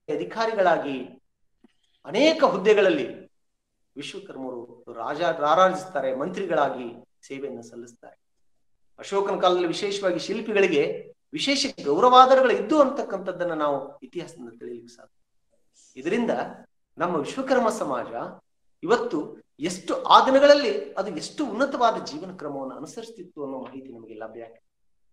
ಅಧಿಕಾರಿಗಳಾಗಿ ಅನೇಕ ಹುದ್ದೆಗಳಲ್ಲಿ ವಿಶ್ವಕರ್ಮರು ರಾಜ ರಾರಾಜಿಸ್ತಾರೆ ಮಂತ್ರಿಗಳಾಗಿ ಸೇವೆಯನ್ನು ಸಲ್ಲಿಸ್ತಾರೆ ಅಶೋಕನ ಕಾಲದಲ್ಲಿ ವಿಶೇಷವಾಗಿ ಶಿಲ್ಪಿಗಳಿಗೆ ವಿಶೇಷ ಗೌರವಾದರಗಳು ಇದ್ದು ಅಂತಕ್ಕಂಥದ್ದನ್ನ ನಾವು ಇತಿಹಾಸದಿಂದ ತಿಳಿಯಲಿಕ್ಕೆ ಸಾಧ್ಯ ಇದರಿಂದ ನಮ್ಮ ವಿಶ್ವಕರ್ಮ ಸಮಾಜ ಇವತ್ತು ಎಷ್ಟು ಆ ದಿನಗಳಲ್ಲಿ ಅದು ಎಷ್ಟು ಉನ್ನತವಾದ ಜೀವನ ಕ್ರಮವನ್ನು ಅನುಸರಿಸ್ತಿತ್ತು ಅನ್ನೋ ಮಾಹಿತಿ ನಮಗೆ ಲಭ್ಯ ಆಗಿದೆ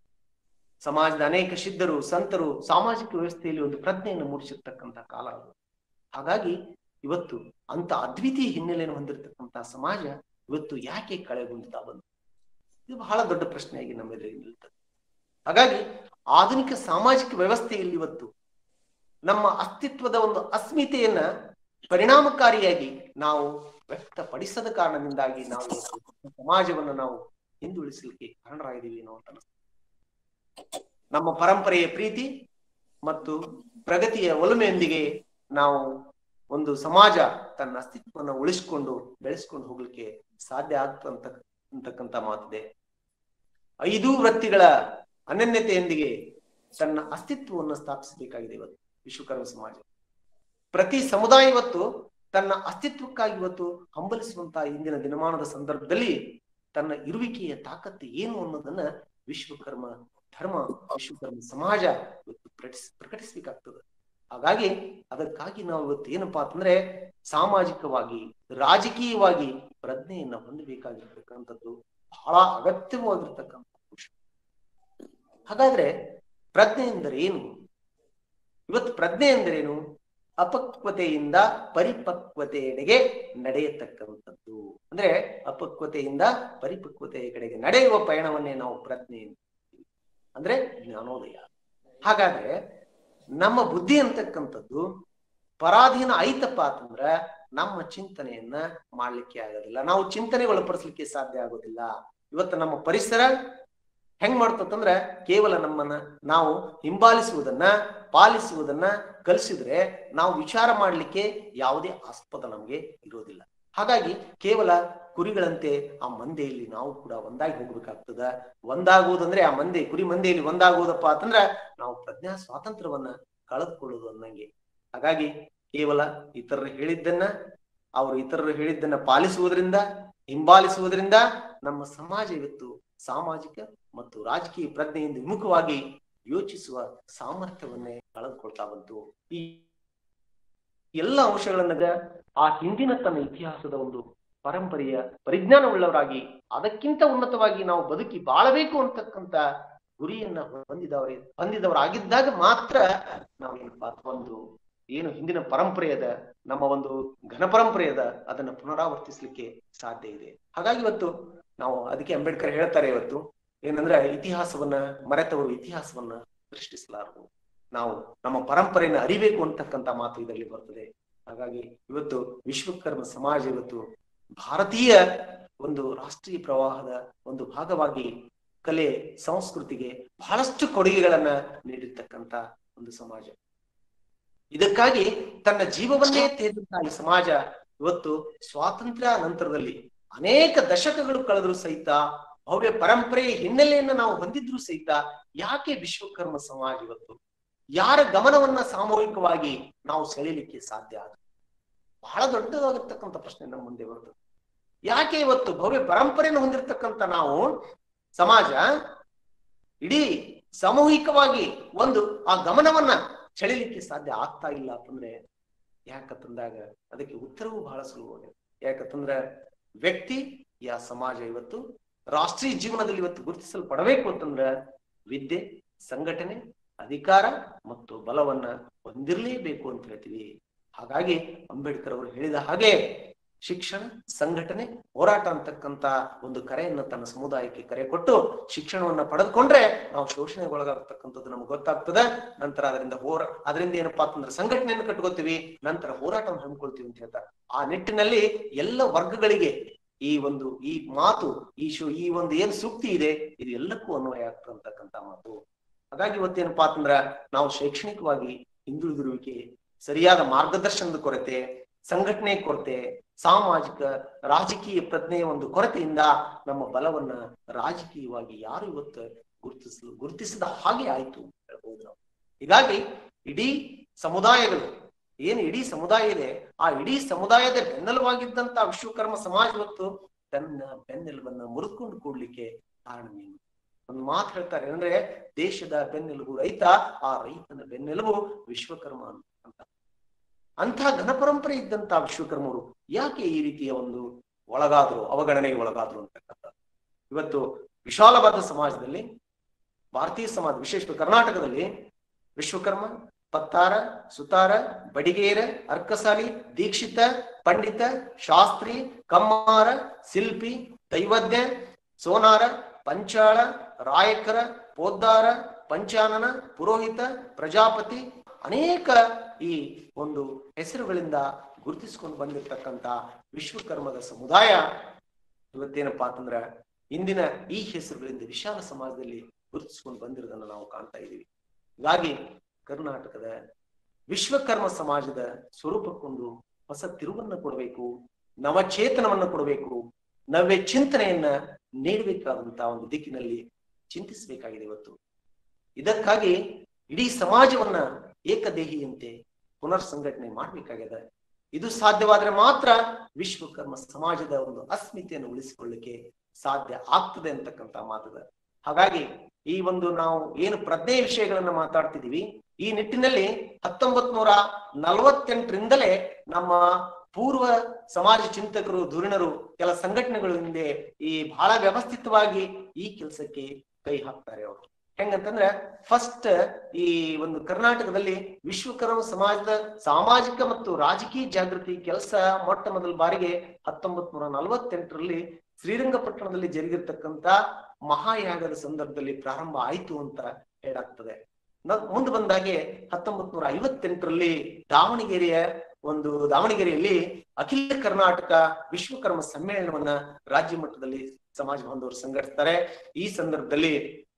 ಸಮಾಜದ ಅನೇಕ ಸಿದ್ಧರು ಸಂತರು ಸಾಮಾಜಿಕ ವ್ಯವಸ್ಥೆಯಲ್ಲಿ ಒಂದು ಪ್ರಜ್ಞೆಯನ್ನು ಮೂಡಿಸಿರ್ತಕ್ಕಂಥ ಕಾಲ ಅದು ಹಾಗಾಗಿ ಇವತ್ತು ಅಂತ ಅದ್ವಿತೀಯ ಹಿನ್ನೆಲೆಯನ್ನು ಹೊಂದಿರತಕ್ಕಂತಹ ಸಮಾಜ ಇವತ್ತು ಯಾಕೆ ಕಳೆಗುಂದುತ್ತಾ ಬಂತು ಇದು ಬಹಳ ದೊಡ್ಡ ಪ್ರಶ್ನೆಯಾಗಿ ನಮ್ಮ ಎದುರಿಗೆ ನಿಲ್ತದೆ ಹಾಗಾಗಿ ಆಧುನಿಕ ಸಾಮಾಜಿಕ ವ್ಯವಸ್ಥೆಯಲ್ಲಿ ಇವತ್ತು ನಮ್ಮ ಅಸ್ತಿತ್ವದ ಒಂದು ಅಸ್ಮಿತೆಯನ್ನ ಪರಿಣಾಮಕಾರಿಯಾಗಿ ನಾವು ವ್ಯಕ್ತಪಡಿಸದ ಕಾರಣದಿಂದಾಗಿ ನಾವು ಇವತ್ತು ಸಮಾಜವನ್ನು ನಾವು ಹಿಂದುಳಿಸಲಿಕ್ಕೆ ಕಾರಣರಾಗಿದ್ದೀವಿ ಅನ್ನೋ ಅಂತ ಅನಿಸ್ತದೆ. ನಮ್ಮ ಪರಂಪರೆಯ ಪ್ರೀತಿ ಮತ್ತು ಪ್ರಗತಿಯ ಒಲಮೆಯೊಂದಿಗೆ ನಾವು ಒಂದು ಸಮಾಜ ತನ್ನ ಅಸ್ತಿತ್ವವನ್ನು ಉಳಿಸಿಕೊಂಡು ಬೆಳೆಸ್ಕೊಂಡು ಹೋಗ್ಲಿಕ್ಕೆ ಸಾಧ್ಯ ಆಗ್ತಂತ ಅಂತಕ್ಕಂಥ ಮಾತಿದೆ ಐದು ವೃತ್ತಿಗಳ ಅನನ್ಯತೆಯೊಂದಿಗೆ ತನ್ನ ಅಸ್ತಿತ್ವವನ್ನು ಸ್ಥಾಪಿಸಬೇಕಾಗಿದೆ ಇವತ್ತು ವಿಶ್ವಕರ್ಮ ಸಮಾಜ ಪ್ರತಿ ಸಮುದಾಯ ಇವತ್ತು ತನ್ನ ಅಸ್ತಿತ್ವಕ್ಕಾಗಿ ಇವತ್ತು ಹಂಬಲಿಸುವಂತಹ ಇಂದಿನ ದಿನಮಾನದ ಸಂದರ್ಭದಲ್ಲಿ ತನ್ನ ಇರುವಿಕೆಯ ತಾಕತ್ತು ಏನು ಅನ್ನೋದನ್ನ ವಿಶ್ವಕರ್ಮ ಧರ್ಮ ವಿಶ್ವಕರ್ಮ ಸಮಾಜ ಇವತ್ತು ಪ್ರಕಟಿಸ್ ಪ್ರಕಟಿಸಬೇಕಾಗ್ತದೆ ಹಾಗಾಗಿ ಅದಕ್ಕಾಗಿ ನಾವು ಇವತ್ತು ಏನಪ್ಪಾ ಅಂತಂದ್ರೆ ಸಾಮಾಜಿಕವಾಗಿ ರಾಜಕೀಯವಾಗಿ ಪ್ರಜ್ಞೆಯನ್ನ ಹೊಂದಬೇಕಾಗಿರ್ತಕ್ಕಂಥದ್ದು ಬಹಳ ಅಗತ್ಯವಾಗಿರ್ತಕ್ಕಂಥ ವಿಷಯ ಹಾಗಾದ್ರೆ ಪ್ರಜ್ಞೆ ಎಂದರೆ ಏನು ಇವತ್ತು ಪ್ರಜ್ಞೆ ಎಂದರೇನು ಅಪಕ್ವತೆಯಿಂದ ಪರಿಪಕ್ವತೆಯೆಡೆಗೆ ನಡೆಯತಕ್ಕಂಥದ್ದು ಅಂದ್ರೆ ಅಪಕ್ವತೆಯಿಂದ ಪರಿಪಕ್ವತೆಯ ಕಡೆಗೆ ನಡೆಯುವ ಪಯಣವನ್ನೇ ನಾವು ಪ್ರಜ್ಞೆ ಅಂತೀವಿ. ಅಂದ್ರೆ ಜ್ಞಾನೋದಯ ಹಾಗಾದ್ರೆ ನಮ್ಮ ಬುದ್ಧಿ ಅಂತಕ್ಕಂಥದ್ದು ಪರಾಧೀನ ಆಯ್ತಪ್ಪ ಅಂತಂದ್ರ ನಮ್ಮ ಚಿಂತನೆಯನ್ನ ಮಾಡ್ಲಿಕ್ಕೆ ಆಗೋದಿಲ್ಲ ನಾವು ಚಿಂತನೆಗೆ ಒಳಪಡಿಸ್ಲಿಕ್ಕೆ ಸಾಧ್ಯ ಆಗೋದಿಲ್ಲ ಇವತ್ತು ನಮ್ಮ ಪರಿಸರ ಹೆಂಗ್ ಮಾಡ್ತಂದ್ರ ಕೇವಲ ನಮ್ಮನ್ನ ನಾವು ಹಿಂಬಾಲಿಸುವುದನ್ನ ಪಾಲಿಸುವುದನ್ನ ಕಲಿಸಿದ್ರೆ ನಾವು ವಿಚಾರ ಮಾಡ್ಲಿಕ್ಕೆ ಯಾವುದೇ ಆಸ್ಪದ ನಮಗೆ ಇರೋದಿಲ್ಲ ಹಾಗಾಗಿ ಕೇವಲ ಕುರಿಗಳಂತೆ ಆ ಮಂದೆಯಲ್ಲಿ ನಾವು ಕೂಡ ಒಂದಾಗಿ ಹೋಗ್ಬೇಕಾಗ್ತದ ಒಂದಾಗುವುದಂದ್ರೆ ಆ ಮಂದೆ ಕುರಿ ಮಂದೆಯಲ್ಲಿ ಒಂದಾಗುವುದಪ್ಪ ಅಂತಂದ್ರ ನಾವು ಪ್ರಜ್ಞಾ ಸ್ವಾತಂತ್ರ್ಯವನ್ನ ಕಳೆದುಕೊಳ್ಳುವುದು ಅನ್ನಂಗೆ ಹಾಗಾಗಿ ಕೇವಲ ಇತರರು ಹೇಳಿದ್ದನ್ನ ಅವರು ಇತರರು ಹೇಳಿದ್ದನ್ನ ಪಾಲಿಸುವುದರಿಂದ ಹಿಂಬಾಲಿಸುವುದರಿಂದ ನಮ್ಮ ಸಮಾಜ ಇವತ್ತು ಸಾಮಾಜಿಕ ಮತ್ತು ರಾಜಕೀಯ ಪ್ರಜ್ಞೆಯಿಂದ ವಿಮುಖವಾಗಿ ಯೋಚಿಸುವ ಸಾಮರ್ಥ್ಯವನ್ನೇ ಕಳೆದುಕೊಳ್ತಾ ಬಂತು ಈ ಎಲ್ಲ ಅಂಶಗಳನ್ನ ಆ ಹಿಂದಿನ ತನ್ನ ಇತಿಹಾಸದ ಒಂದು ಪರಂಪರೆಯ ಪರಿಜ್ಞಾನವುಳ್ಳವರಾಗಿ ಅದಕ್ಕಿಂತ ಉನ್ನತವಾಗಿ ನಾವು ಬದುಕಿ ಬಾಳಬೇಕು ಅಂತಕ್ಕಂತ ಗುರಿಯನ್ನ ಹೊಂದಿದವರೇ ಹೊಂದಿದವರಾಗಿದ್ದಾಗ ಮಾತ್ರ ನಾವು ಏನಪ್ಪಾ ಒಂದು ಏನು ಹಿಂದಿನ ಪರಂಪರೆಯದ ನಮ್ಮ ಒಂದು ಘನ ಪರಂಪರೆಯದ ಅದನ್ನ ಪುನರಾವರ್ತಿಸ್ಲಿಕ್ಕೆ ಸಾಧ್ಯ ಇದೆ ಹಾಗಾಗಿ ಇವತ್ತು ನಾವು ಅದಕ್ಕೆ ಅಂಬೇಡ್ಕರ್ ಹೇಳ್ತಾರೆ ಇವತ್ತು ಏನಂದ್ರೆ ಇತಿಹಾಸವನ್ನ ಮರೆತವರು ಇತಿಹಾಸವನ್ನ ಸೃಷ್ಟಿಸಲಾರರು ನಾವು ನಮ್ಮ ಪರಂಪರೆಯನ್ನು ಅರಿಬೇಕು ಅಂತಕ್ಕಂತ ಮಾತು ಇದರಲ್ಲಿ ಬರ್ತದೆ ಹಾಗಾಗಿ ಇವತ್ತು ವಿಶ್ವಕರ್ಮ ಸಮಾಜ ಇವತ್ತು ಭಾರತೀಯ ಒಂದು ರಾಷ್ಟ್ರೀಯ ಪ್ರವಾಹದ ಒಂದು ಭಾಗವಾಗಿ ಕಲೆ ಸಂಸ್ಕೃತಿಗೆ ಬಹಳಷ್ಟು ಕೊಡುಗೆಗಳನ್ನ ನೀಡಿರ್ತಕ್ಕಂತ ಒಂದು ಸಮಾಜ ಇದಕ್ಕಾಗಿ ತನ್ನ ಜೀವವನ್ನೇ ತೆಗೆದಂತಹ ಈ ಸಮಾಜ ಇವತ್ತು ಸ್ವಾತಂತ್ರ್ಯ ನಂತರದಲ್ಲಿ ಅನೇಕ ದಶಕಗಳು ಕಳೆದ್ರು ಸಹಿತ ಭವ್ಯ ಪರಂಪರೆಯ ಹಿನ್ನೆಲೆಯನ್ನ ನಾವು ಹೊಂದಿದ್ರು ಸಹಿತ ಯಾಕೆ ವಿಶ್ವಕರ್ಮ ಸಮಾಜ ಇವತ್ತು ಯಾರ ಗಮನವನ್ನ ಸಾಮೂಹಿಕವಾಗಿ ನಾವು ಸೆಳೆಯಲಿಕ್ಕೆ ಸಾಧ್ಯ ಆಗ ಬಹಳ ದೊಡ್ಡದಾಗಿರ್ತಕ್ಕಂಥ ಪ್ರಶ್ನೆ ನಮ್ಮ ಮುಂದೆ ಬರ್ತದೆ ಯಾಕೆ ಇವತ್ತು ಭವ್ಯ ಪರಂಪರೆಯನ್ನು ಹೊಂದಿರತಕ್ಕಂತ ನಾವು ಸಮಾಜ ಇಡೀ ಸಾಮೂಹಿಕವಾಗಿ ಒಂದು ಆ ಗಮನವನ್ನ ಸೆಳಿಲಿಕ್ಕೆ ಸಾಧ್ಯ ಆಗ್ತಾ ಇಲ್ಲ ಅಂತಂದ್ರೆ ಯಾಕಂತಂದಾಗ ಅದಕ್ಕೆ ಉತ್ತರವೂ ಬಹಳ ಸುಲಭವಾಗಿದೆ ಯಾಕಂತಂದ್ರೆ ವ್ಯಕ್ತಿ ಯಾ ಸಮಾಜ ಇವತ್ತು ರಾಷ್ಟ್ರೀಯ ಜೀವನದಲ್ಲಿ ಇವತ್ತು ಗುರುತಿಸಲ್ಪಡಬೇಕು ಅಂತಂದ್ರ ವಿದ್ಯೆ ಸಂಘಟನೆ ಅಧಿಕಾರ ಮತ್ತು ಬಲವನ್ನ ಹೊಂದಿರಲೇಬೇಕು ಅಂತ ಹೇಳ್ತೀವಿ ಹಾಗಾಗಿ ಅಂಬೇಡ್ಕರ್ ಅವರು ಹೇಳಿದ ಹಾಗೆ ಶಿಕ್ಷಣ ಸಂಘಟನೆ ಹೋರಾಟ ಅಂತಕ್ಕಂತ ಒಂದು ಕರೆಯನ್ನ ತನ್ನ ಸಮುದಾಯಕ್ಕೆ ಕರೆ ಕೊಟ್ಟು ಶಿಕ್ಷಣವನ್ನ ಪಡೆದುಕೊಂಡ್ರೆ ನಾವು ಶೋಷಣೆಗೆ ಒಳಗಾಗ್ತಕ್ಕಂಥದ್ದು ನಮ್ಗೆ ಗೊತ್ತಾಗ್ತದೆ ನಂತರ ಅದರಿಂದ ಹೋರಾ ಅದರಿಂದ ಏನಪ್ಪಾ ಅಂತಂದ್ರೆ ಸಂಘಟನೆಯನ್ನು ಕಟ್ಕೋತೀವಿ ನಂತರ ಹೋರಾಟವನ್ನು ಹಮ್ಮಿಕೊಳ್ತೀವಿ ಅಂತ ಹೇಳ್ತಾರೆ ಆ ನಿಟ್ಟಿನಲ್ಲಿ ಎಲ್ಲ ವರ್ಗಗಳಿಗೆ ಈ ಒಂದು ಈ ಮಾತು ಈ ಶು ಈ ಒಂದು ಏನ್ ಸೂಕ್ತಿ ಇದೆ ಇದು ಎಲ್ಲಕ್ಕೂ ಅನ್ವಯ ಆಗ್ತಕ್ಕಂತ ಮಾತು ಹಾಗಾಗಿ ಇವತ್ತೇನಪ್ಪಾ ಅಂತಂದ್ರ ನಾವು ಶೈಕ್ಷಣಿಕವಾಗಿ ಹಿಂದುಳಿದಿರುವಿಕೆ ಸರಿಯಾದ ಮಾರ್ಗದರ್ಶನದ ಕೊರತೆ ಸಂಘಟನೆ ಕೊರತೆ ಸಾಮಾಜಿಕ ರಾಜಕೀಯ ಪ್ರಜ್ಞೆಯ ಒಂದು ಕೊರತೆಯಿಂದ ನಮ್ಮ ಬಲವನ್ನ ರಾಜಕೀಯವಾಗಿ ಯಾರು ಇವತ್ತು ಗುರುತಿಸಲು ಗುರುತಿಸಿದ ಹಾಗೆ ಆಯ್ತು ಹೇಳ್ಬೋದು ನಾವು ಹೀಗಾಗಿ ಇಡೀ ಸಮುದಾಯಗಳು ಏನು ಇಡೀ ಸಮುದಾಯ ಇದೆ ಆ ಇಡೀ ಸಮುದಾಯದ ಬೆನ್ನೆಲುವಾಗಿದ್ದಂತ ವಿಶ್ವಕರ್ಮ ಸಮಾಜ ಇವತ್ತು ತನ್ನ ಬೆನ್ನೆಲುಬನ್ನ ಮುರಿದುಕೊಂಡು ಕೂಡ್ಲಿಕ್ಕೆ ಕಾರಣವೇನು ಒಂದು ಮಾತು ಹೇಳ್ತಾರೆ ಅಂದ್ರೆ ದೇಶದ ಬೆನ್ನೆಲುಬು ರೈತ ಆ ರೈತನ ಬೆನ್ನೆಲುಬು ವಿಶ್ವಕರ್ಮ ಅಂತ ಅಂಥ ಘನಪರಂಪರೆ ಇದ್ದಂತ ವಿಶ್ವಕರ್ಮರು ಯಾಕೆ ಈ ರೀತಿಯ ಒಂದು ಒಳಗಾದ್ರು ಅವಗಣನೆಗೆ ಒಳಗಾದ್ರು ಅಂತಕ್ಕಂಥ ಇವತ್ತು ವಿಶಾಲವಾದ ಸಮಾಜದಲ್ಲಿ ಭಾರತೀಯ ಸಮಾಜ ವಿಶೇಷ ಕರ್ನಾಟಕದಲ್ಲಿ ವಿಶ್ವಕರ್ಮ ಪತ್ತಾರ ಸುತಾರ ಬಡಿಗೇರ ಅರ್ಕಸಾಲಿ ದೀಕ್ಷಿತ ಪಂಡಿತ ಶಾಸ್ತ್ರಿ ಕಮ್ಮಾರ ಶಿಲ್ಪಿ ದೈವಜ್ಞ ಸೋನಾರ ಪಂಚಾಳ ರಾಯಕರ ಪೋದ್ದಾರ ಪಂಚಾನನ ಪುರೋಹಿತ ಪ್ರಜಾಪತಿ ಅನೇಕ ಈ ಒಂದು ಹೆಸರುಗಳಿಂದ ಗುರುತಿಸಿಕೊಂಡು ಬಂದಿರತಕ್ಕಂತ ವಿಶ್ವಕರ್ಮದ ಸಮುದಾಯ ಇವತ್ತೇನಪ್ಪಾ ಅಂತಂದ್ರ ಇಂದಿನ ಈ ಹೆಸರುಗಳಿಂದ ವಿಶಾಲ ಸಮಾಜದಲ್ಲಿ ಗುರುತಿಸಿಕೊಂಡು ಬಂದಿರೋದನ್ನ ನಾವು ಕಾಣ್ತಾ ಇದ್ದೀವಿ ಹೀಗಾಗಿ ಕರ್ನಾಟಕದ ವಿಶ್ವಕರ್ಮ ಸಮಾಜದ ಸ್ವರೂಪಕ್ಕೊಂದು ಹೊಸ ತಿರುವನ್ನ ಕೊಡಬೇಕು ನವಚೇತನವನ್ನ ಕೊಡಬೇಕು ನವ್ಯ ಚಿಂತನೆಯನ್ನ ನೀಡಬೇಕಾದಂತಹ ಒಂದು ದಿಕ್ಕಿನಲ್ಲಿ ಚಿಂತಿಸಬೇಕಾಗಿದೆ ಇವತ್ತು ಇದಕ್ಕಾಗಿ ಇಡೀ ಸಮಾಜವನ್ನ ಏಕದೇಹಿಯಂತೆ ಪುನರ್ ಸಂಘಟನೆ ಮಾಡ್ಬೇಕಾಗಿದೆ ಇದು ಸಾಧ್ಯವಾದ್ರೆ ಮಾತ್ರ ವಿಶ್ವಕರ್ಮ ಸಮಾಜದ ಒಂದು ಅಸ್ಮಿತೆಯನ್ನು ಉಳಿಸಿಕೊಳ್ಳಿಕ್ಕೆ ಸಾಧ್ಯ ಆಗ್ತದೆ ಅಂತಕ್ಕಂತ ಮಾತದ ಹಾಗಾಗಿ ಈ ಒಂದು ನಾವು ಏನು ಪ್ರಜ್ಞೆ ವಿಷಯಗಳನ್ನ ಮಾತಾಡ್ತಿದೀವಿ ಈ ನಿಟ್ಟಿನಲ್ಲಿ ಹತ್ತೊಂಬತ್ ನೂರ ನಲವತ್ತೆಂಟರಿಂದಲೇ ನಮ್ಮ ಪೂರ್ವ ಸಮಾಜ ಚಿಂತಕರು ಧುರೀಣರು ಕೆಲ ಸಂಘಟನೆಗಳು ಹಿಂದೆ ಈ ಬಹಳ ವ್ಯವಸ್ಥಿತವಾಗಿ ಈ ಕೆಲಸಕ್ಕೆ ಕೈ ಹಾಕ್ತಾರೆ ಅವರು ಹೆಂಗಂತಂದ್ರೆ ಫಸ್ಟ್ ಈ ಒಂದು ಕರ್ನಾಟಕದಲ್ಲಿ ವಿಶ್ವಕರ್ಮ ಸಮಾಜದ ಸಾಮಾಜಿಕ ಮತ್ತು ರಾಜಕೀಯ ಜಾಗೃತಿ ಕೆಲಸ ಮೊಟ್ಟ ಮೊದಲ ಬಾರಿಗೆ ಹತ್ತೊಂಬತ್ ನೂರ ನಲವತ್ತೆಂಟರಲ್ಲಿ ಶ್ರೀರಂಗಪಟ್ಟಣದಲ್ಲಿ ಜರುಗಿರ್ತಕ್ಕಂತ ಮಹಾಯಾಗದ ಸಂದರ್ಭದಲ್ಲಿ ಪ್ರಾರಂಭ ಆಯ್ತು ಅಂತ ಹೇಳಾಗ್ತದೆ ಮುಂದೆ ಬಂದಾಗೆ ಹತ್ತೊಂಬತ್ ನೂರ ಐವತ್ತೆಂಟರಲ್ಲಿ ದಾವಣಗೆರೆಯ ಒಂದು ದಾವಣಗೆರೆಯಲ್ಲಿ ಅಖಿಲ ಕರ್ನಾಟಕ ವಿಶ್ವಕರ್ಮ ಸಮ್ಮೇಳನವನ್ನ ರಾಜ್ಯ ಮಟ್ಟದಲ್ಲಿ ಸಮಾಜ ಬಾಂಧವರು ಸಂಘಟಿಸ್ತಾರೆ ಈ ಸಂದರ್ಭದಲ್ಲಿ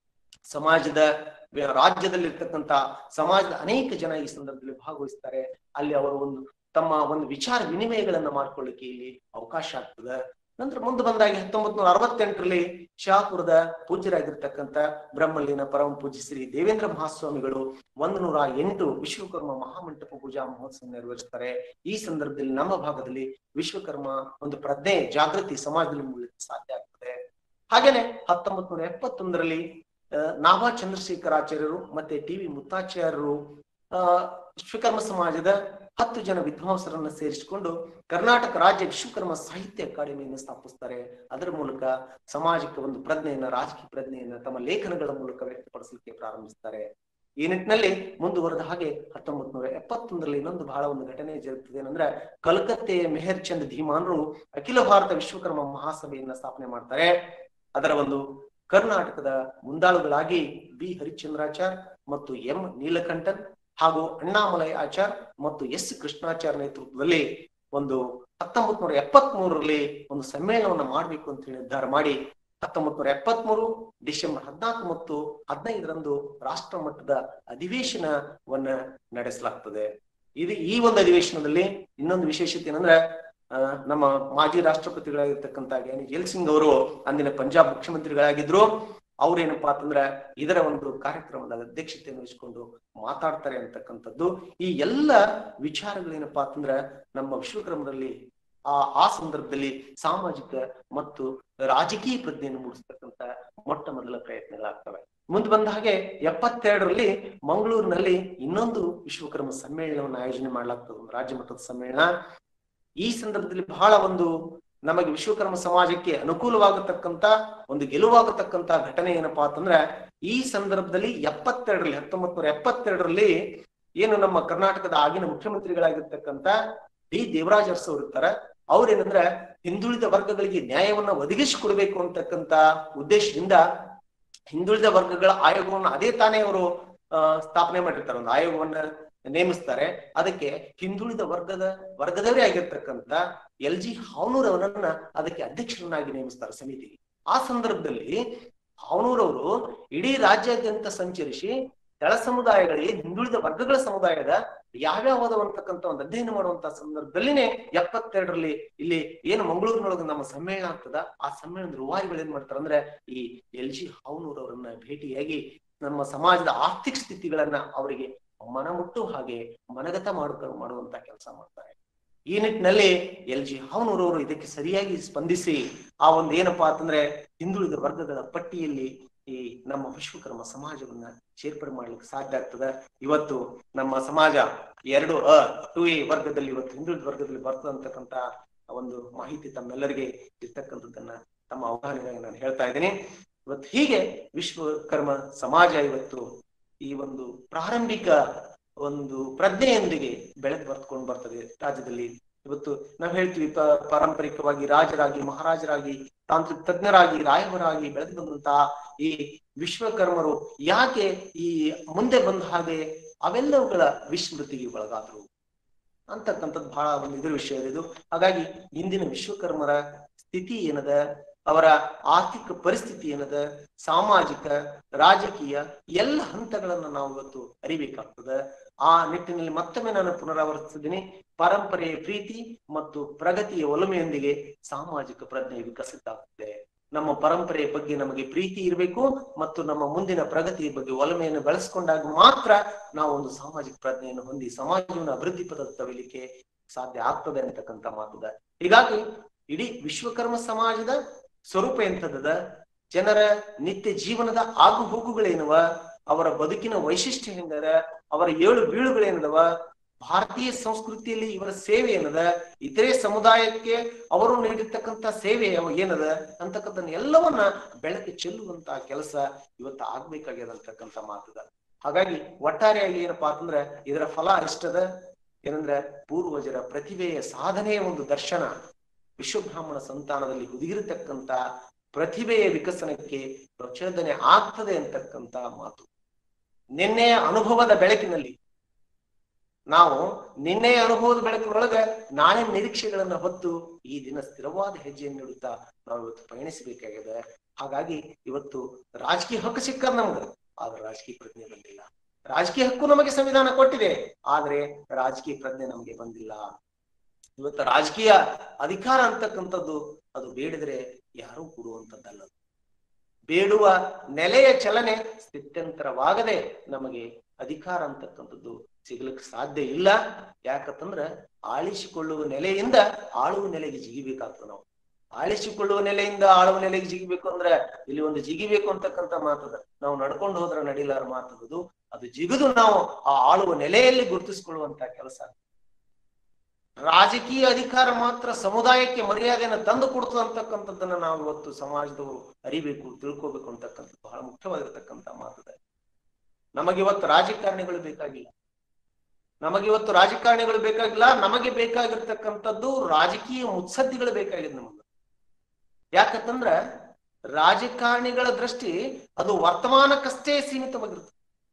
ಸಮಾಜದ ರಾಜ್ಯದಲ್ಲಿ ಇರ್ತಕ್ಕಂತ ಸಮಾಜದ ಅನೇಕ ಜನ ಈ ಸಂದರ್ಭದಲ್ಲಿ ಭಾಗವಹಿಸ್ತಾರೆ ಅಲ್ಲಿ ಅವರು ಒಂದು ತಮ್ಮ ಒಂದು ವಿಚಾರ ವಿನಿಮಯಗಳನ್ನ ಮಾಡ್ಕೊಳ್ಳಿಕ್ಕೆ ಇಲ್ಲಿ ಅವಕಾಶ ಆಗ್ತದೆ ನಂತರ ಮುಂದೆ ಬಂದಾಗಿ ಹತ್ತೊಂಬತ್ ನೂರ ಅರವತ್ತೆಂಟರಲ್ಲಿ ಶಹಾಪುರದ ಪೂಜ್ಯರಾಗಿರ್ತಕ್ಕಂಥ ಬ್ರಹ್ಮಲ್ಲಿನ ಪರಮ ಪೂಜ್ಯ ಶ್ರೀ ದೇವೇಂದ್ರ ಮಹಾಸ್ವಾಮಿಗಳು ಒಂದು ನೂರ ಎಂಟು ವಿಶ್ವಕರ್ಮ ಮಹಾಮಂಟಪ ಪೂಜಾ ಮಹೋತ್ಸವ ನೆರವೇರಿಸ್ತಾರೆ ಈ ಸಂದರ್ಭದಲ್ಲಿ ನಮ್ಮ ಭಾಗದಲ್ಲಿ ವಿಶ್ವಕರ್ಮ ಒಂದು ಪ್ರಜ್ಞೆ ಜಾಗೃತಿ ಸಮಾಜದಲ್ಲಿ ಮೂಡಲಿಕ್ಕೆ ಸಾಧ್ಯ ಆಗ್ತದೆ ಹಾಗೇನೆ ಹತ್ತೊಂಬತ್ ನೂರ ಎಪ್ಪತ್ತೊಂದರಲ್ಲಿ ನಾಭಾ ಚಂದ್ರಶೇಖರಾಚಾರ್ಯರು ಮತ್ತೆ ಟಿ ವಿ ಮುತ್ತಾಚಾರ್ಯರು ಆ ವಿಶ್ವಕರ್ಮ ಸಮಾಜದ ಹತ್ತು ಜನ ವಿದ್ವಾಂಸರನ್ನ ಸೇರಿಸಿಕೊಂಡು ಕರ್ನಾಟಕ ರಾಜ್ಯ ವಿಶ್ವಕರ್ಮ ಸಾಹಿತ್ಯ ಅಕಾಡೆಮಿಯನ್ನು ಸ್ಥಾಪಿಸ್ತಾರೆ ಅದರ ಮೂಲಕ ಸಮಾಜಕ್ಕೆ ಒಂದು ಪ್ರಜ್ಞೆಯನ್ನ ರಾಜಕೀಯ ಪ್ರಜ್ಞೆಯನ್ನ ತಮ್ಮ ಲೇಖನಗಳ ಮೂಲಕ ವ್ಯಕ್ತಪಡಿಸಲಿಕ್ಕೆ ಪ್ರಾರಂಭಿಸ್ತಾರೆ ಈ ನಿಟ್ಟಿನಲ್ಲಿ ಮುಂದುವರೆದ ಹಾಗೆ ಹತ್ತೊಂಬತ್ ನೂರ ಎಪ್ಪತ್ತೊಂದರಲ್ಲಿ ಇನ್ನೊಂದು ಬಹಳ ಒಂದು ಘಟನೆ ಜರುಗುತ್ತದೆ ಏನಂದ್ರೆ ಕಲ್ಕತ್ತೆಯ ಮೆಹರ್ ಚಂದ್ ಧೀಮಾನ್ರು ಅಖಿಲ ಭಾರತ ವಿಶ್ವಕರ್ಮ ಮಹಾಸಭೆಯನ್ನ ಸ್ಥಾಪನೆ ಮಾಡ್ತಾರೆ ಅದರ ಒಂದು ಕರ್ನಾಟಕದ ಮುಂದಾಳುಗಳಾಗಿ ಬಿ ಹರಿಶ್ಚಂದ್ರಾಚಾರ್ ಮತ್ತು ಎಂ ನೀಲಕಂಠನ್ ಹಾಗೂ ಅಣ್ಣಾಮಲೈ ಆಚಾರ್ ಮತ್ತು ಎಸ್ ಕೃಷ್ಣಾಚಾರ್ ನೇತೃತ್ವದಲ್ಲಿ ಒಂದು ಹತ್ತೊಂಬತ್ ನೂರ ಎಪ್ಪತ್ ಮೂರರಲ್ಲಿ ಒಂದು ಸಮ್ಮೇಳನವನ್ನ ಮಾಡ್ಬೇಕು ಅಂತ ಹೇಳಿ ನಿರ್ಧಾರ ಮಾಡಿ ಹತ್ತೊಂಬತ್ ನೂರ ಎಪ್ಪತ್ ಮೂರು ಡಿಸೆಂಬರ್ ಹದಿನಾಲ್ಕು ಮತ್ತು ಹದಿನೈದರಂದು ರಾಷ್ಟ್ರ ಮಟ್ಟದ ಅಧಿವೇಶನವನ್ನ ನಡೆಸಲಾಗ್ತದೆ ಇದು ಈ ಒಂದು ಅಧಿವೇಶನದಲ್ಲಿ ಇನ್ನೊಂದು ವಿಶೇಷತೆ ಏನಂದ್ರೆ ನಮ್ಮ ಮಾಜಿ ರಾಷ್ಟ್ರಪತಿಗಳಾಗಿರ್ತಕ್ಕಂಥ ಜ್ಞಾನಿ ಜೈಲ್ ಸಿಂಗ್ ಅವರು ಅಂದಿನ ಪಂಜಾಬ್ ಮುಖ್ಯಮಂತ್ರಿಗಳಾಗಿದ್ರು ಅವ್ರೇನಪ್ಪಾ ಅಂತಂದ್ರ ಇದರ ಒಂದು ಕಾರ್ಯಕ್ರಮದ ಅಧ್ಯಕ್ಷತೆಯನ್ನು ವಹಿಸಿಕೊಂಡು ಮಾತಾಡ್ತಾರೆ ಅಂತಕ್ಕಂಥದ್ದು ಈ ಎಲ್ಲ ವಿಚಾರಗಳೇನಪ್ಪಾ ಅಂತಂದ್ರ ನಮ್ಮ ವಿಶ್ವಕರ್ಮದಲ್ಲಿ ಆ ಆ ಸಂದರ್ಭದಲ್ಲಿ ಸಾಮಾಜಿಕ ಮತ್ತು ರಾಜಕೀಯ ಪ್ರಜ್ಞೆಯನ್ನು ಮೂಡಿಸ್ತಕ್ಕಂಥ ಮೊಟ್ಟ ಮೊದಲ ಪ್ರಯತ್ನಗಳಾಗ್ತವೆ ಮುಂದೆ ಬಂದ ಹಾಗೆ ಎಪ್ಪತ್ತೆರಡರಲ್ಲಿ ಮಂಗಳೂರಿನಲ್ಲಿ ಇನ್ನೊಂದು ವಿಶ್ವಕರ್ಮ ಸಮ್ಮೇಳನವನ್ನು ಆಯೋಜನೆ ಮಾಡಲಾಗ್ತದೆ ಒಂದು ರಾಜ್ಯ ಮಟ್ಟದ ಸಮ್ಮೇಳನ ಈ ಸಂದರ್ಭದಲ್ಲಿ ಬಹಳ ಒಂದು ನಮಗೆ ವಿಶ್ವಕರ್ಮ ಸಮಾಜಕ್ಕೆ ಅನುಕೂಲವಾಗತಕ್ಕಂತ ಒಂದು ಗೆಲುವಾಗತಕ್ಕಂತ ಘಟನೆ ಏನಪ್ಪಾ ಅಂತಂದ್ರೆ ಈ ಸಂದರ್ಭದಲ್ಲಿ ಎಪ್ಪತ್ತೆರಡರಲ್ಲಿ ಹತ್ತೊಂಬತ್ ನೂರ ಎಪ್ಪತ್ತೆರಡರಲ್ಲಿ ಏನು ನಮ್ಮ ಕರ್ನಾಟಕದ ಆಗಿನ ಮುಖ್ಯಮಂತ್ರಿಗಳಾಗಿರ್ತಕ್ಕಂಥ ಡಿ ದೇವರಾಜ್ ಅರಸು ಅವರು ಇರ್ತಾರೆ ಅವ್ರೇನಂದ್ರೆ ಹಿಂದುಳಿದ ವರ್ಗಗಳಿಗೆ ನ್ಯಾಯವನ್ನ ಒದಗಿಸಿಕೊಡ್ಬೇಕು ಅಂತಕ್ಕಂತ ಉದ್ದೇಶದಿಂದ ಹಿಂದುಳಿದ ವರ್ಗಗಳ ಆಯೋಗವನ್ನು ಅದೇ ತಾನೇ ಅವರು ಸ್ಥಾಪನೆ ಮಾಡಿರ್ತಾರೆ ಒಂದು ಆಯೋಗವನ್ನ ನೇಮಿಸ್ತಾರೆ ಅದಕ್ಕೆ ಹಿಂದುಳಿದ ವರ್ಗದ ವರ್ಗದವರೇ ಆಗಿರ್ತಕ್ಕಂಥ ಎಲ್ ಜಿ ಹಾವನೂರ್ ಅವರನ್ನ ಅದಕ್ಕೆ ಅಧ್ಯಕ್ಷರನ್ನಾಗಿ ನೇಮಿಸ್ತಾರೆ ಸಮಿತಿಗೆ ಆ ಸಂದರ್ಭದಲ್ಲಿ ಹಾವನೂರವರು ಇಡೀ ರಾಜ್ಯಾದ್ಯಂತ ಸಂಚರಿಸಿ ಕೆಳ ಸಮುದಾಯಗಳಿಗೆ ಹಿಂದುಳಿದ ವರ್ಗಗಳ ಸಮುದಾಯದ ಯಾವ್ಯಾವ ಅಂತಕ್ಕಂಥ ಒಂದು ಅಧ್ಯಯನ ಮಾಡುವಂತ ಸಂದರ್ಭದಲ್ಲಿನೇ ಎಪ್ಪತ್ತೆರಡರಲ್ಲಿ ಇಲ್ಲಿ ಏನು ಮಂಗಳೂರಿನೊಳಗೆ ನಮ್ಮ ಸಮ್ಮೇಳನ ಆಗ್ತದ ಆ ಸಮ್ಮೇಳನದ ರೂವಾರಿಗಳು ಏನ್ ಮಾಡ್ತಾರೆ ಅಂದ್ರೆ ಈ ಎಲ್ ಜಿ ಹಾವನೂರ್ ಅವರನ್ನ ಭೇಟಿಯಾಗಿ ನಮ್ಮ ಸಮಾಜದ ಆರ್ಥಿಕ ಸ್ಥಿತಿಗಳನ್ನ ಅವರಿಗೆ ಮನ ಮುಟ್ಟು ಹಾಗೆ ಮನಗತ ಮಾಡು ಮಾಡುವಂತ ಕೆಲಸ ಮಾಡ್ತಾರೆ ಈ ನಿಟ್ಟಿನಲ್ಲಿ ಎಲ್ ಜಿ ಹಾವನೂರವರು ಇದಕ್ಕೆ ಸರಿಯಾಗಿ ಸ್ಪಂದಿಸಿ ಆ ಒಂದು ಏನಪ್ಪಾ ಅಂತಂದ್ರೆ ಹಿಂದುಳಿದ ವರ್ಗಗಳ ಪಟ್ಟಿಯಲ್ಲಿ ಈ ನಮ್ಮ ವಿಶ್ವಕರ್ಮ ಸಮಾಜವನ್ನ ಸೇರ್ಪಡೆ ಮಾಡ್ಲಿಕ್ಕೆ ಸಾಧ್ಯ ಆಗ್ತದ ಇವತ್ತು ನಮ್ಮ ಸಮಾಜ ಎರಡು ಅ ಟು ಎ ವರ್ಗದಲ್ಲಿ ಇವತ್ತು ಹಿಂದುಳಿದ ವರ್ಗದಲ್ಲಿ ಬರ್ತದೆ ಅಂತಕ್ಕಂತ ಒಂದು ಮಾಹಿತಿ ತಮ್ಮೆಲ್ಲರಿಗೆ ಇರ್ತಕ್ಕಂಥದ್ದನ್ನ ತಮ್ಮ ಅವಗಾಹನೆಗಾಗಿ ನಾನು ಹೇಳ್ತಾ ಇದ್ದೀನಿ ಇವತ್ತು ಹೀಗೆ ವಿಶ್ವಕರ್ಮ ಸಮಾಜ ಇವತ್ತು ಈ ಒಂದು ಪ್ರಾರಂಭಿಕ ಒಂದು ಪ್ರಜ್ಞೆಯೊಂದಿಗೆ ಬೆಳೆದು ಬರ್ತಕೊಂಡು ಬರ್ತದೆ ರಾಜ್ಯದಲ್ಲಿ ಇವತ್ತು ನಾವು ಹೇಳ್ತೀವಿ ಪ- ಪಾರಂಪರಿಕವಾಗಿ ರಾಜರಾಗಿ ಮಹಾರಾಜರಾಗಿ ತಾಂತ್ರಿಕ ತಜ್ಞರಾಗಿ ರಾಯಭರಾಗಿ ಬೆಳೆದು ಬಂದಂತಹ ಈ ವಿಶ್ವಕರ್ಮರು ಯಾಕೆ ಈ ಮುಂದೆ ಬಂದ ಹಾಗೆ ಅವೆಲ್ಲವುಗಳ ವಿಸ್ಮೃತಿಗೆ ಒಳಗಾದ್ರು ಅಂತಕ್ಕಂಥದ್ದು ಬಹಳ ಒಂದು ಇದ್ರ ವಿಷಯ ಇದು ಹಾಗಾಗಿ ಇಂದಿನ ವಿಶ್ವಕರ್ಮರ ಸ್ಥಿತಿ ಏನದ ಅವರ ಆರ್ಥಿಕ ಪರಿಸ್ಥಿತಿ ಏನದ ಸಾಮಾಜಿಕ ರಾಜಕೀಯ ಎಲ್ಲ ಹಂತಗಳನ್ನ ನಾವು ಇವತ್ತು ಅರಿಬೇಕಾಗ್ತದೆ ಆ ನಿಟ್ಟಿನಲ್ಲಿ ಮತ್ತೊಮ್ಮೆ ನಾನು ಪುನರಾವರ್ತಿಸಿದ್ದೀನಿ ಪರಂಪರೆಯ ಪ್ರೀತಿ ಮತ್ತು ಪ್ರಗತಿಯ ಒಲಮೆಯೊಂದಿಗೆ ಸಾಮಾಜಿಕ ಪ್ರಜ್ಞೆ ವಿಕಸಿತ ಆಗುತ್ತೆ ನಮ್ಮ ಪರಂಪರೆಯ ಬಗ್ಗೆ ನಮಗೆ ಪ್ರೀತಿ ಇರಬೇಕು ಮತ್ತು ನಮ್ಮ ಮುಂದಿನ ಪ್ರಗತಿಯ ಬಗ್ಗೆ ಒಲಮೆಯನ್ನು ಬೆಳೆಸ್ಕೊಂಡಾಗ ಮಾತ್ರ ನಾವು ಒಂದು ಸಾಮಾಜಿಕ ಪ್ರಜ್ಞೆಯನ್ನು ಹೊಂದಿ ಸಮಾಜವನ್ನು ಅಭಿವೃದ್ಧಿ ಪದತ್ತ ತರಲಿಕ್ಕೆ ಸಾಧ್ಯ ಆಗ್ತದೆ ಅಂತಕ್ಕಂಥ ಮಾತುದ ಹೀಗಾಗಿ ಇಡೀ ವಿಶ್ವಕರ್ಮ ಸಮಾಜದ ಸ್ವರೂಪ ಎಂತದ ಜನರ ನಿತ್ಯ ಜೀವನದ ಆಗು ಹೋಗುಗಳೇನವ ಅವರ ಬದುಕಿನ ವೈಶಿಷ್ಟ್ಯ ಹೆಂಗದ ಅವರ ಏಳು ಬೀಳುಗಳೇನದವ ಭಾರತೀಯ ಸಂಸ್ಕೃತಿಯಲ್ಲಿ ಇವರ ಸೇವೆ ಏನದ ಇತರೆ ಸಮುದಾಯಕ್ಕೆ ಅವರು ನೀಡಿರ್ತಕ್ಕಂಥ ಸೇವೆ ಯಾವ ಏನದ ಅಂತಕ್ಕಂಥ ಎಲ್ಲವನ್ನ ಬೆಳಕು ಚೆಲ್ಲುವಂತ ಕೆಲಸ ಇವತ್ತು ಆಗ್ಬೇಕಾಗ್ಯದ ಅಂತಕ್ಕಂಥ ಮಾತದ ಹಾಗಾಗಿ ಒಟ್ಟಾರೆಯಾಗಿ ಏನಪ್ಪಾ ಅಂತಂದ್ರೆ ಇದರ ಫಲ ಇಷ್ಟದ ಏನಂದ್ರೆ ಪೂರ್ವಜರ ಪ್ರತಿಭೆಯ ಸಾಧನೆಯ ಒಂದು ದರ್ಶನ ವಿಶ್ವಬ್ರಾಹ್ಮಣ ಸಂತಾನದಲ್ಲಿ ಹುದುಗಿರತಕ್ಕಂತ ಪ್ರತಿಭೆಯ ವಿಕಸನಕ್ಕೆ ಪ್ರಚೋದನೆ ಆಗ್ತದೆ ಅಂತಕ್ಕಂತ ಮಾತು ನಿನ್ನೆಯ ಅನುಭವದ ಬೆಳಕಿನಲ್ಲಿ ನಾವು ನಿನ್ನೆಯ ಅನುಭವದ ಬೆಳಕಿನೊಳಗ ನಾಳೆ ನಿರೀಕ್ಷೆಗಳನ್ನ ಹೊತ್ತು ಈ ದಿನ ಸ್ಥಿರವಾದ ಹೆಜ್ಜೆಯನ್ನು ನೀಡುತ್ತಾ ನಾವು ಇವತ್ತು ಪಯಣಿಸಬೇಕಾಗಿದೆ ಹಾಗಾಗಿ ಇವತ್ತು ರಾಜಕೀಯ ಹಕ್ಕು ಸಿಕ್ಕದ ನಮ್ಗೆ ಆದ್ರೆ ರಾಜಕೀಯ ಪ್ರಜ್ಞೆ ಬಂದಿಲ್ಲ ರಾಜಕೀಯ ಹಕ್ಕು ನಮಗೆ ಸಂವಿಧಾನ ಕೊಟ್ಟಿದೆ ಆದ್ರೆ ರಾಜಕೀಯ ಪ್ರಜ್ಞೆ ನಮಗೆ ಬಂದಿಲ್ಲ ಇವತ್ತು ರಾಜಕೀಯ ಅಧಿಕಾರ ಅಂತಕ್ಕಂಥದ್ದು ಅದು ಬೇಡಿದ್ರೆ ಯಾರೂ ಕೊಡುವಂತದ್ದಲ್ಲ ಬೇಡುವ ನೆಲೆಯ ಚಲನೆ ಸ್ಥಿತ್ಯಂತರವಾಗದೆ ನಮಗೆ ಅಧಿಕಾರ ಅಂತಕ್ಕಂಥದ್ದು ಸಿಗ್ಲಿಕ್ಕೆ ಸಾಧ್ಯ ಇಲ್ಲ ಯಾಕಂತಂದ್ರ ಆಳಿಸಿಕೊಳ್ಳುವ ನೆಲೆಯಿಂದ ಆಳುವ ನೆಲೆಗೆ ಜಿಗಿಬೇಕಾಗ್ತದೆ ನಾವು ಆಳಿಸಿಕೊಳ್ಳುವ ನೆಲೆಯಿಂದ ಆಳುವ ನೆಲೆಗೆ ಜಿಗಿಬೇಕು ಅಂದ್ರೆ ಇಲ್ಲಿ ಒಂದು ಜಿಗಿಬೇಕು ಅಂತಕ್ಕಂಥ ಮಾತದ ನಾವು ನಡ್ಕೊಂಡು ಹೋದ್ರೆ ನಡಿಲಾರ ಮಾತದು ಅದು ಜಿಗಿದು ನಾವು ಆ ಆಳುವ ನೆಲೆಯಲ್ಲಿ ಗುರುತಿಸಿಕೊಳ್ಳುವಂತ ಕೆಲಸ ರಾಜಕೀಯ ಅಧಿಕಾರ ಮಾತ್ರ ಸಮುದಾಯಕ್ಕೆ ಮರ್ಯಾದೆಯನ್ನು ತಂದು ಕೊಡ್ತದೆ ಅಂತಕ್ಕಂಥದ್ದನ್ನ ನಾವು ಇವತ್ತು ಸಮಾಜದವರು ಅರಿಬೇಕು ತಿಳ್ಕೋಬೇಕು ಅಂತಕ್ಕಂಥದ್ದು ಬಹಳ ಮುಖ್ಯವಾಗಿರ್ತಕ್ಕಂಥ ಮಾತದ ನಮಗಿವತ್ತು ರಾಜಕಾರಣಿಗಳು ಬೇಕಾಗಿಲ್ಲ ನಮಗಿವತ್ತು ರಾಜಕಾರಣಿಗಳು ಬೇಕಾಗಿಲ್ಲ ನಮಗೆ ಬೇಕಾಗಿರ್ತಕ್ಕಂಥದ್ದು ರಾಜಕೀಯ ಮುತ್ಸದ್ದಿಗಳು ಬೇಕಾಗಿದೆ ನಮಗೆ ಯಾಕಂತಂದ್ರ ರಾಜಕಾರಣಿಗಳ ದೃಷ್ಟಿ ಅದು ವರ್ತಮಾನಕ್ಕಷ್ಟೇ ಸೀಮಿತವಾಗಿರುತ್ತೆ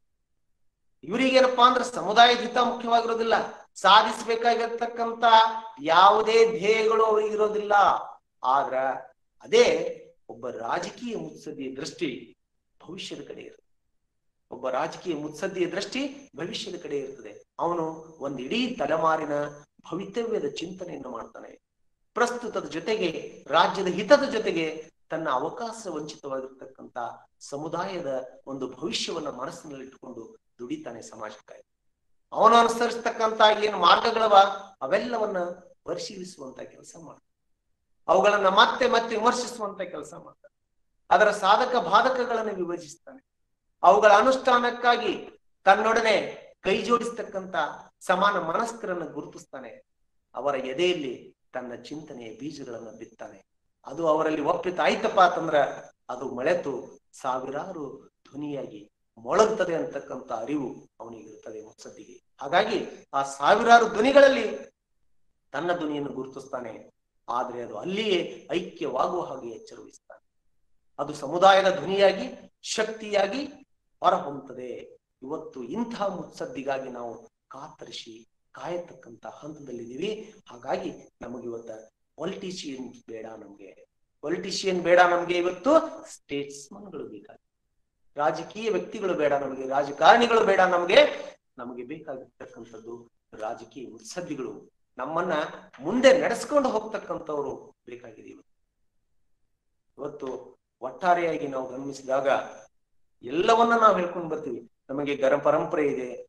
ಇವರಿಗೇನಪ್ಪಾ ಅಂದ್ರೆ ಸಮುದಾಯದ ಹಿತ ಮುಖ್ಯವಾಗಿರೋದಿಲ್ಲ ಸಾಧಿಸಬೇಕಾಗಿರ್ತಕ್ಕಂತ ಯಾವುದೇ ಧ್ಯೇಯಗಳು ಅವರಿಗೆ ಇರೋದಿಲ್ಲ ಆದ್ರ ಅದೇ ಒಬ್ಬ ರಾಜಕೀಯ ಮುತ್ಸದ್ದಿಯ ದೃಷ್ಟಿ ಭವಿಷ್ಯದ ಕಡೆ ಇರುತ್ತೆ ಒಬ್ಬ ರಾಜಕೀಯ ಮುತ್ಸದ್ದಿಯ ದೃಷ್ಟಿ ಭವಿಷ್ಯದ ಕಡೆ ಇರ್ತದೆ ಅವನು ಒಂದು ಇಡೀ ತಲೆಮಾರಿನ ಭವಿತವ್ಯದ ಚಿಂತನೆಯನ್ನು ಮಾಡ್ತಾನೆ ಪ್ರಸ್ತುತದ ಜೊತೆಗೆ ರಾಜ್ಯದ ಹಿತದ ಜೊತೆಗೆ ತನ್ನ ಅವಕಾಶ ವಂಚಿತವಾಗಿರ್ತಕ್ಕಂಥ ಸಮುದಾಯದ ಒಂದು ಭವಿಷ್ಯವನ್ನ ಮನಸ್ಸಿನಲ್ಲಿ ಇಟ್ಟುಕೊಂಡು ದುಡಿತಾನೆ ಸಮಾಜಕ್ಕಾಗಿ ಅವನು ಅನುಸರಿಸ್ತಕ್ಕಂತ ಏನು ಮಾರ್ಗಗಳವ ಅವೆಲ್ಲವನ್ನ ಪರಿಶೀಲಿಸುವಂತ ಕೆಲಸ ಮಾಡ್ತಾನೆ ಅವುಗಳನ್ನ ಮತ್ತೆ ಮತ್ತೆ ವಿಮರ್ಶಿಸುವಂತ ಕೆಲಸ ಮಾಡ್ತಾನೆ ಅದರ ಸಾಧಕ ಬಾಧಕಗಳನ್ನು ವಿಭಜಿಸ್ತಾನೆ ಅವುಗಳ ಅನುಷ್ಠಾನಕ್ಕಾಗಿ ತನ್ನೊಡನೆ ಕೈ ಜೋಡಿಸ್ತಕ್ಕಂತ ಸಮಾನ ಮನಸ್ಕರನ್ನು ಗುರುತಿಸ್ತಾನೆ ಅವರ ಎದೆಯಲ್ಲಿ ತನ್ನ ಚಿಂತನೆಯ ಬೀಜಗಳನ್ನ ಬಿತ್ತಾನೆ ಅದು ಅವರಲ್ಲಿ ಒಪ್ಪಿತಾಯ್ತಪ್ಪ ಅಂತಂದ್ರ ಅದು ಮಳೆತು ಸಾವಿರಾರು ಧ್ವನಿಯಾಗಿ ಮೊಳಗ್ತದೆ ಅಂತಕ್ಕಂಥ ಅರಿವು ಅವನಿಗೆ ಇರ್ತದೆ ಮುತ್ಸದ್ದಿಗೆ ಹಾಗಾಗಿ ಆ ಸಾವಿರಾರು ಧ್ವನಿಗಳಲ್ಲಿ ತನ್ನ ಧ್ವನಿಯನ್ನು ಗುರುತಿಸ್ತಾನೆ ಆದ್ರೆ ಅದು ಅಲ್ಲಿಯೇ ಐಕ್ಯವಾಗುವ ಹಾಗೆ ಎಚ್ಚರ ವಹಿಸ್ತಾನೆ ಅದು ಸಮುದಾಯದ ಧ್ವನಿಯಾಗಿ ಶಕ್ತಿಯಾಗಿ ಹೊರಹೊಮ್ಮುತ್ತದೆ ಇವತ್ತು ಇಂತಹ ಮುತ್ಸದ್ದಿಗಾಗಿ ನಾವು ಕಾತರಿಸಿ ಕಾಯತಕ್ಕಂತ ಹಂತದಲ್ಲಿದ್ದೀವಿ ಹಾಗಾಗಿ ನಮಗೆ ಇವತ್ತ ಪೊಲಿಟಿಷಿಯನ್ ಬೇಡ ನಮ್ಗೆ ಪೊಲಿಟಿಷಿಯನ್ ಬೇಡ ನಮ್ಗೆ ಇವತ್ತು ಸ್ಟೇಟ್ಸ್ಮನ್ಗಳು ಬೇಕಾಗಿ ರಾಜಕೀಯ ವ್ಯಕ್ತಿಗಳು ಬೇಡ ನಮಗೆ ರಾಜಕಾರಣಿಗಳು ಬೇಡ ನಮಗೆ ನಮಗೆ ಬೇಕಾಗಿರ್ತಕ್ಕಂಥದ್ದು ರಾಜಕೀಯ ಮುತ್ಸದ್ದಿಗಳು ನಮ್ಮನ್ನ ಮುಂದೆ ನಡೆಸ್ಕೊಂಡು ಹೋಗ್ತಕ್ಕಂಥವ್ರು ಬೇಕಾಗಿದೆ ಇವತ್ತು ಇವತ್ತು ಒಟ್ಟಾರೆಯಾಗಿ ನಾವು ಗಮನಿಸಿದಾಗ ಎಲ್ಲವನ್ನ ನಾವು ಹೇಳ್ಕೊಂಡು ಬರ್ತೀವಿ ನಮಗೆ ಗರ ಪರಂಪರೆ ಇದೆ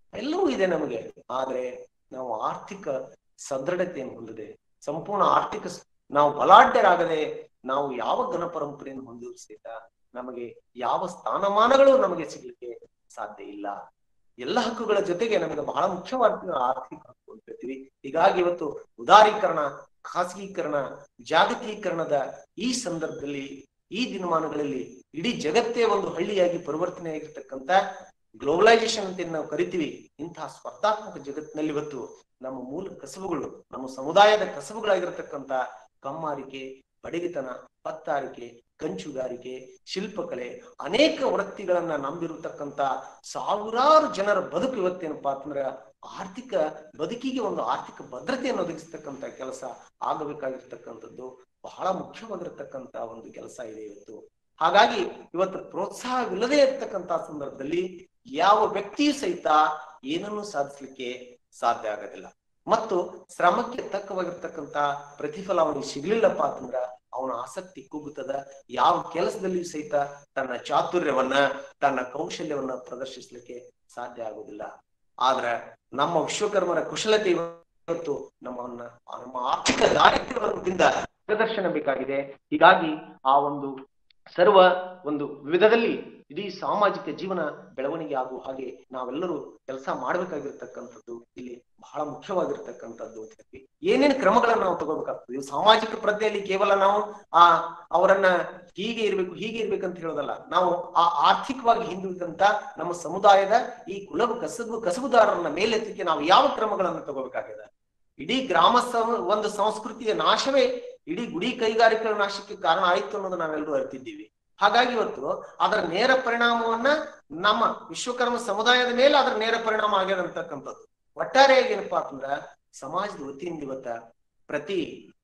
ಎಲ್ಲವೂ ಇದೆ ನಮಗೆ ಆದ್ರೆ ನಾವು ಆರ್ಥಿಕ ಸದೃಢತೆಯನ್ನು ಹೊಂದಿದೆ ಸಂಪೂರ್ಣ ಆರ್ಥಿಕ ಸ್- ನಾವು ಬಲಾಢ್ಯರಾಗದೆ ನಾವು ಯಾವ ಘನ ಪರಂಪರೆಯನ್ನು ಹೊಂದಿದ್ರು ಸಹಿತ ನಮಗೆ ಯಾವ ಸ್ಥಾನಮಾನಗಳು ನಮಗೆ ಸಿಗ್ಲಿಕ್ಕೆ ಸಾಧ್ಯ ಇಲ್ಲ ಎಲ್ಲ ಹಕ್ಕುಗಳ ಜೊತೆಗೆ ನಮಗೆ ಬಹಳ ಮುಖ್ಯವಾದ ಆರ್ಥಿಕ ಹಕ್ಕು ಅಂತ ಹೇಳ್ತೀವಿ ಹೀಗಾಗಿ ಇವತ್ತು ಉದಾರೀಕರಣ ಖಾಸಗೀಕರಣ ಜಾಗತೀಕರಣದ ಈ ಸಂದರ್ಭದಲ್ಲಿ ಈ ದಿನಮಾನಗಳಲ್ಲಿ ಇಡೀ ಜಗತ್ತೇ ಒಂದು ಹಳ್ಳಿಯಾಗಿ ಪರಿವರ್ತನೆ ಆಗಿರ್ತಕ್ಕಂಥ ಗ್ಲೋಬಲೈಸೇಷನ್ ಅಂತ ಏನ್ ನಾವು ಕರಿತೀವಿ ಇಂತಹ ಸ್ಪರ್ಧಾತ್ಮಕ ಜಗತ್ತಿನಲ್ಲಿ ಇವತ್ತು ನಮ್ಮ ಮೂಲ ಕಸಬುಗಳು ನಮ್ಮ ಸಮುದಾಯದ ಕಸಬುಗಳಾಗಿರ್ತಕ್ಕಂಥ ಕಮ್ಮಾರಿಕೆ ಬಡಗಿತನ ಪತ್ತಾರಿಕೆ ಕಂಚುಗಾರಿಕೆ ಶಿಲ್ಪಕಲೆ ಅನೇಕ ವೃತ್ತಿಗಳನ್ನ ನಂಬಿರತಕ್ಕಂತ ಸಾವಿರಾರು ಜನರ ಬದುಕು ಇವತ್ತೇನಪ್ಪಾ ಅಂತಂದ್ರ ಆರ್ಥಿಕ ಬದುಕಿಗೆ ಒಂದು ಆರ್ಥಿಕ ಭದ್ರತೆಯನ್ನು ಒದಗಿಸ್ತಕ್ಕಂತ ಕೆಲಸ ಆಗಬೇಕಾಗಿರ್ತಕ್ಕಂಥದ್ದು ಬಹಳ ಮುಖ್ಯವಾಗಿರ್ತಕ್ಕಂತ ಒಂದು ಕೆಲಸ ಇದೆ ಇವತ್ತು ಹಾಗಾಗಿ ಇವತ್ತು ಪ್ರೋತ್ಸಾಹವಿಲ್ಲದೆ ಇರ್ತಕ್ಕಂತ ಸಂದರ್ಭದಲ್ಲಿ ಯಾವ ವ್ಯಕ್ತಿಯೂ ಸಹಿತ ಏನನ್ನು ಸಾಧಿಸ್ಲಿಕ್ಕೆ ಸಾಧ್ಯ ಆಗೋದಿಲ್ಲ ಮತ್ತು ಶ್ರಮಕ್ಕೆ ತಕ್ಕವಾಗಿರ್ತಕ್ಕಂತ ಪ್ರತಿಫಲ ಅವನಿಗೆ ಸಿಗ್ಲಿಲ್ಲಪ್ಪ ಅಂತಂದ್ರ ಅವನ ಆಸಕ್ತಿ ಕುಗ್ಗುತ್ತದ ಯಾವ ಕೆಲಸದಲ್ಲಿಯೂ ಸಹಿತ ತನ್ನ ಚಾತುರ್ಯವನ್ನ ತನ್ನ ಕೌಶಲ್ಯವನ್ನ ಪ್ರದರ್ಶಿಸ್ಲಿಕ್ಕೆ ಸಾಧ್ಯ ಆಗುದಿಲ್ಲ ಆದ್ರ ನಮ್ಮ ವಿಶ್ವಕರ್ಮರ ಕುಶಲತೆ ಇವತ್ತು ನಮ್ಮನ್ನ ನಮ್ಮ ಆರ್ಥಿಕ ದಾರಿದ್ರ್ಯದಿಂದ ಪ್ರದರ್ಶನ ಬೇಕಾಗಿದೆ ಹೀಗಾಗಿ ಆ ಒಂದು ಸರ್ವ ಒಂದು ವಿಧದಲ್ಲಿ ಇಡೀ ಸಾಮಾಜಿಕ ಜೀವನ ಬೆಳವಣಿಗೆ ಆಗುವ ಹಾಗೆ ನಾವೆಲ್ಲರೂ ಕೆಲಸ ಮಾಡ್ಬೇಕಾಗಿರ್ತಕ್ಕಂಥದ್ದು ಇಲ್ಲಿ ಬಹಳ ಮುಖ್ಯವಾಗಿರ್ತಕ್ಕಂಥದ್ದು ಅಂತ ಹೇಳ್ತೀವಿ ಏನೇನು ಕ್ರಮಗಳನ್ನ ನಾವು ತಗೋಬೇಕಾಗ್ತದೆ ಇವು ಸಾಮಾಜಿಕ ಪ್ರಜ್ಞೆಯಲ್ಲಿ ಕೇವಲ ನಾವು ಆ ಅವರನ್ನ ಹೀಗೆ ಇರ್ಬೇಕು ಹೀಗೆ ಇರ್ಬೇಕಂತ ಹೇಳೋದಲ್ಲ ನಾವು ಆ ಆರ್ಥಿಕವಾಗಿ ಹಿಂದುಳಿದಂತ ನಮ್ಮ ಸಮುದಾಯದ ಈ ಕುಲಬ ಕಸಬು ಕಸಬುದಾರರನ್ನ ಮೇಲೆತ್ತಕ್ಕೆ ನಾವು ಯಾವ ಕ್ರಮಗಳನ್ನ ತಗೋಬೇಕಾಗಿದೆ ಇಡೀ ಗ್ರಾಮ ಸಂ- ಒಂದು ಸಂಸ್ಕೃತಿಯ ನಾಶವೇ ಇಡೀ ಗುಡಿ ಕೈಗಾರಿಕೆಗಳ ನಾಶಕ್ಕೆ ಕಾರಣ ಆಯ್ತು ಅನ್ನೋದು ನಾವೆಲ್ಲರೂ ಅರಿತಿದ್ದೀವಿ ಹಾಗಾಗಿ ಇವತ್ತು ಅದರ ನೇರ ಪರಿಣಾಮವನ್ನ ನಮ್ಮ ವಿಶ್ವಕರ್ಮ ಸಮುದಾಯದ ಮೇಲೆ ಅದರ ನೇರ ಪರಿಣಾಮ ಆಗ್ಯದ ಅಂತಕ್ಕಂಥದ್ದು ಒಟ್ಟಾರೆಯಾಗಿ ಏನಪ್ಪಾ ಅಂತಂದ್ರ ಸಮಾಜದ ವತಿಯಿಂದ ಇವತ್ತ ಪ್ರತಿ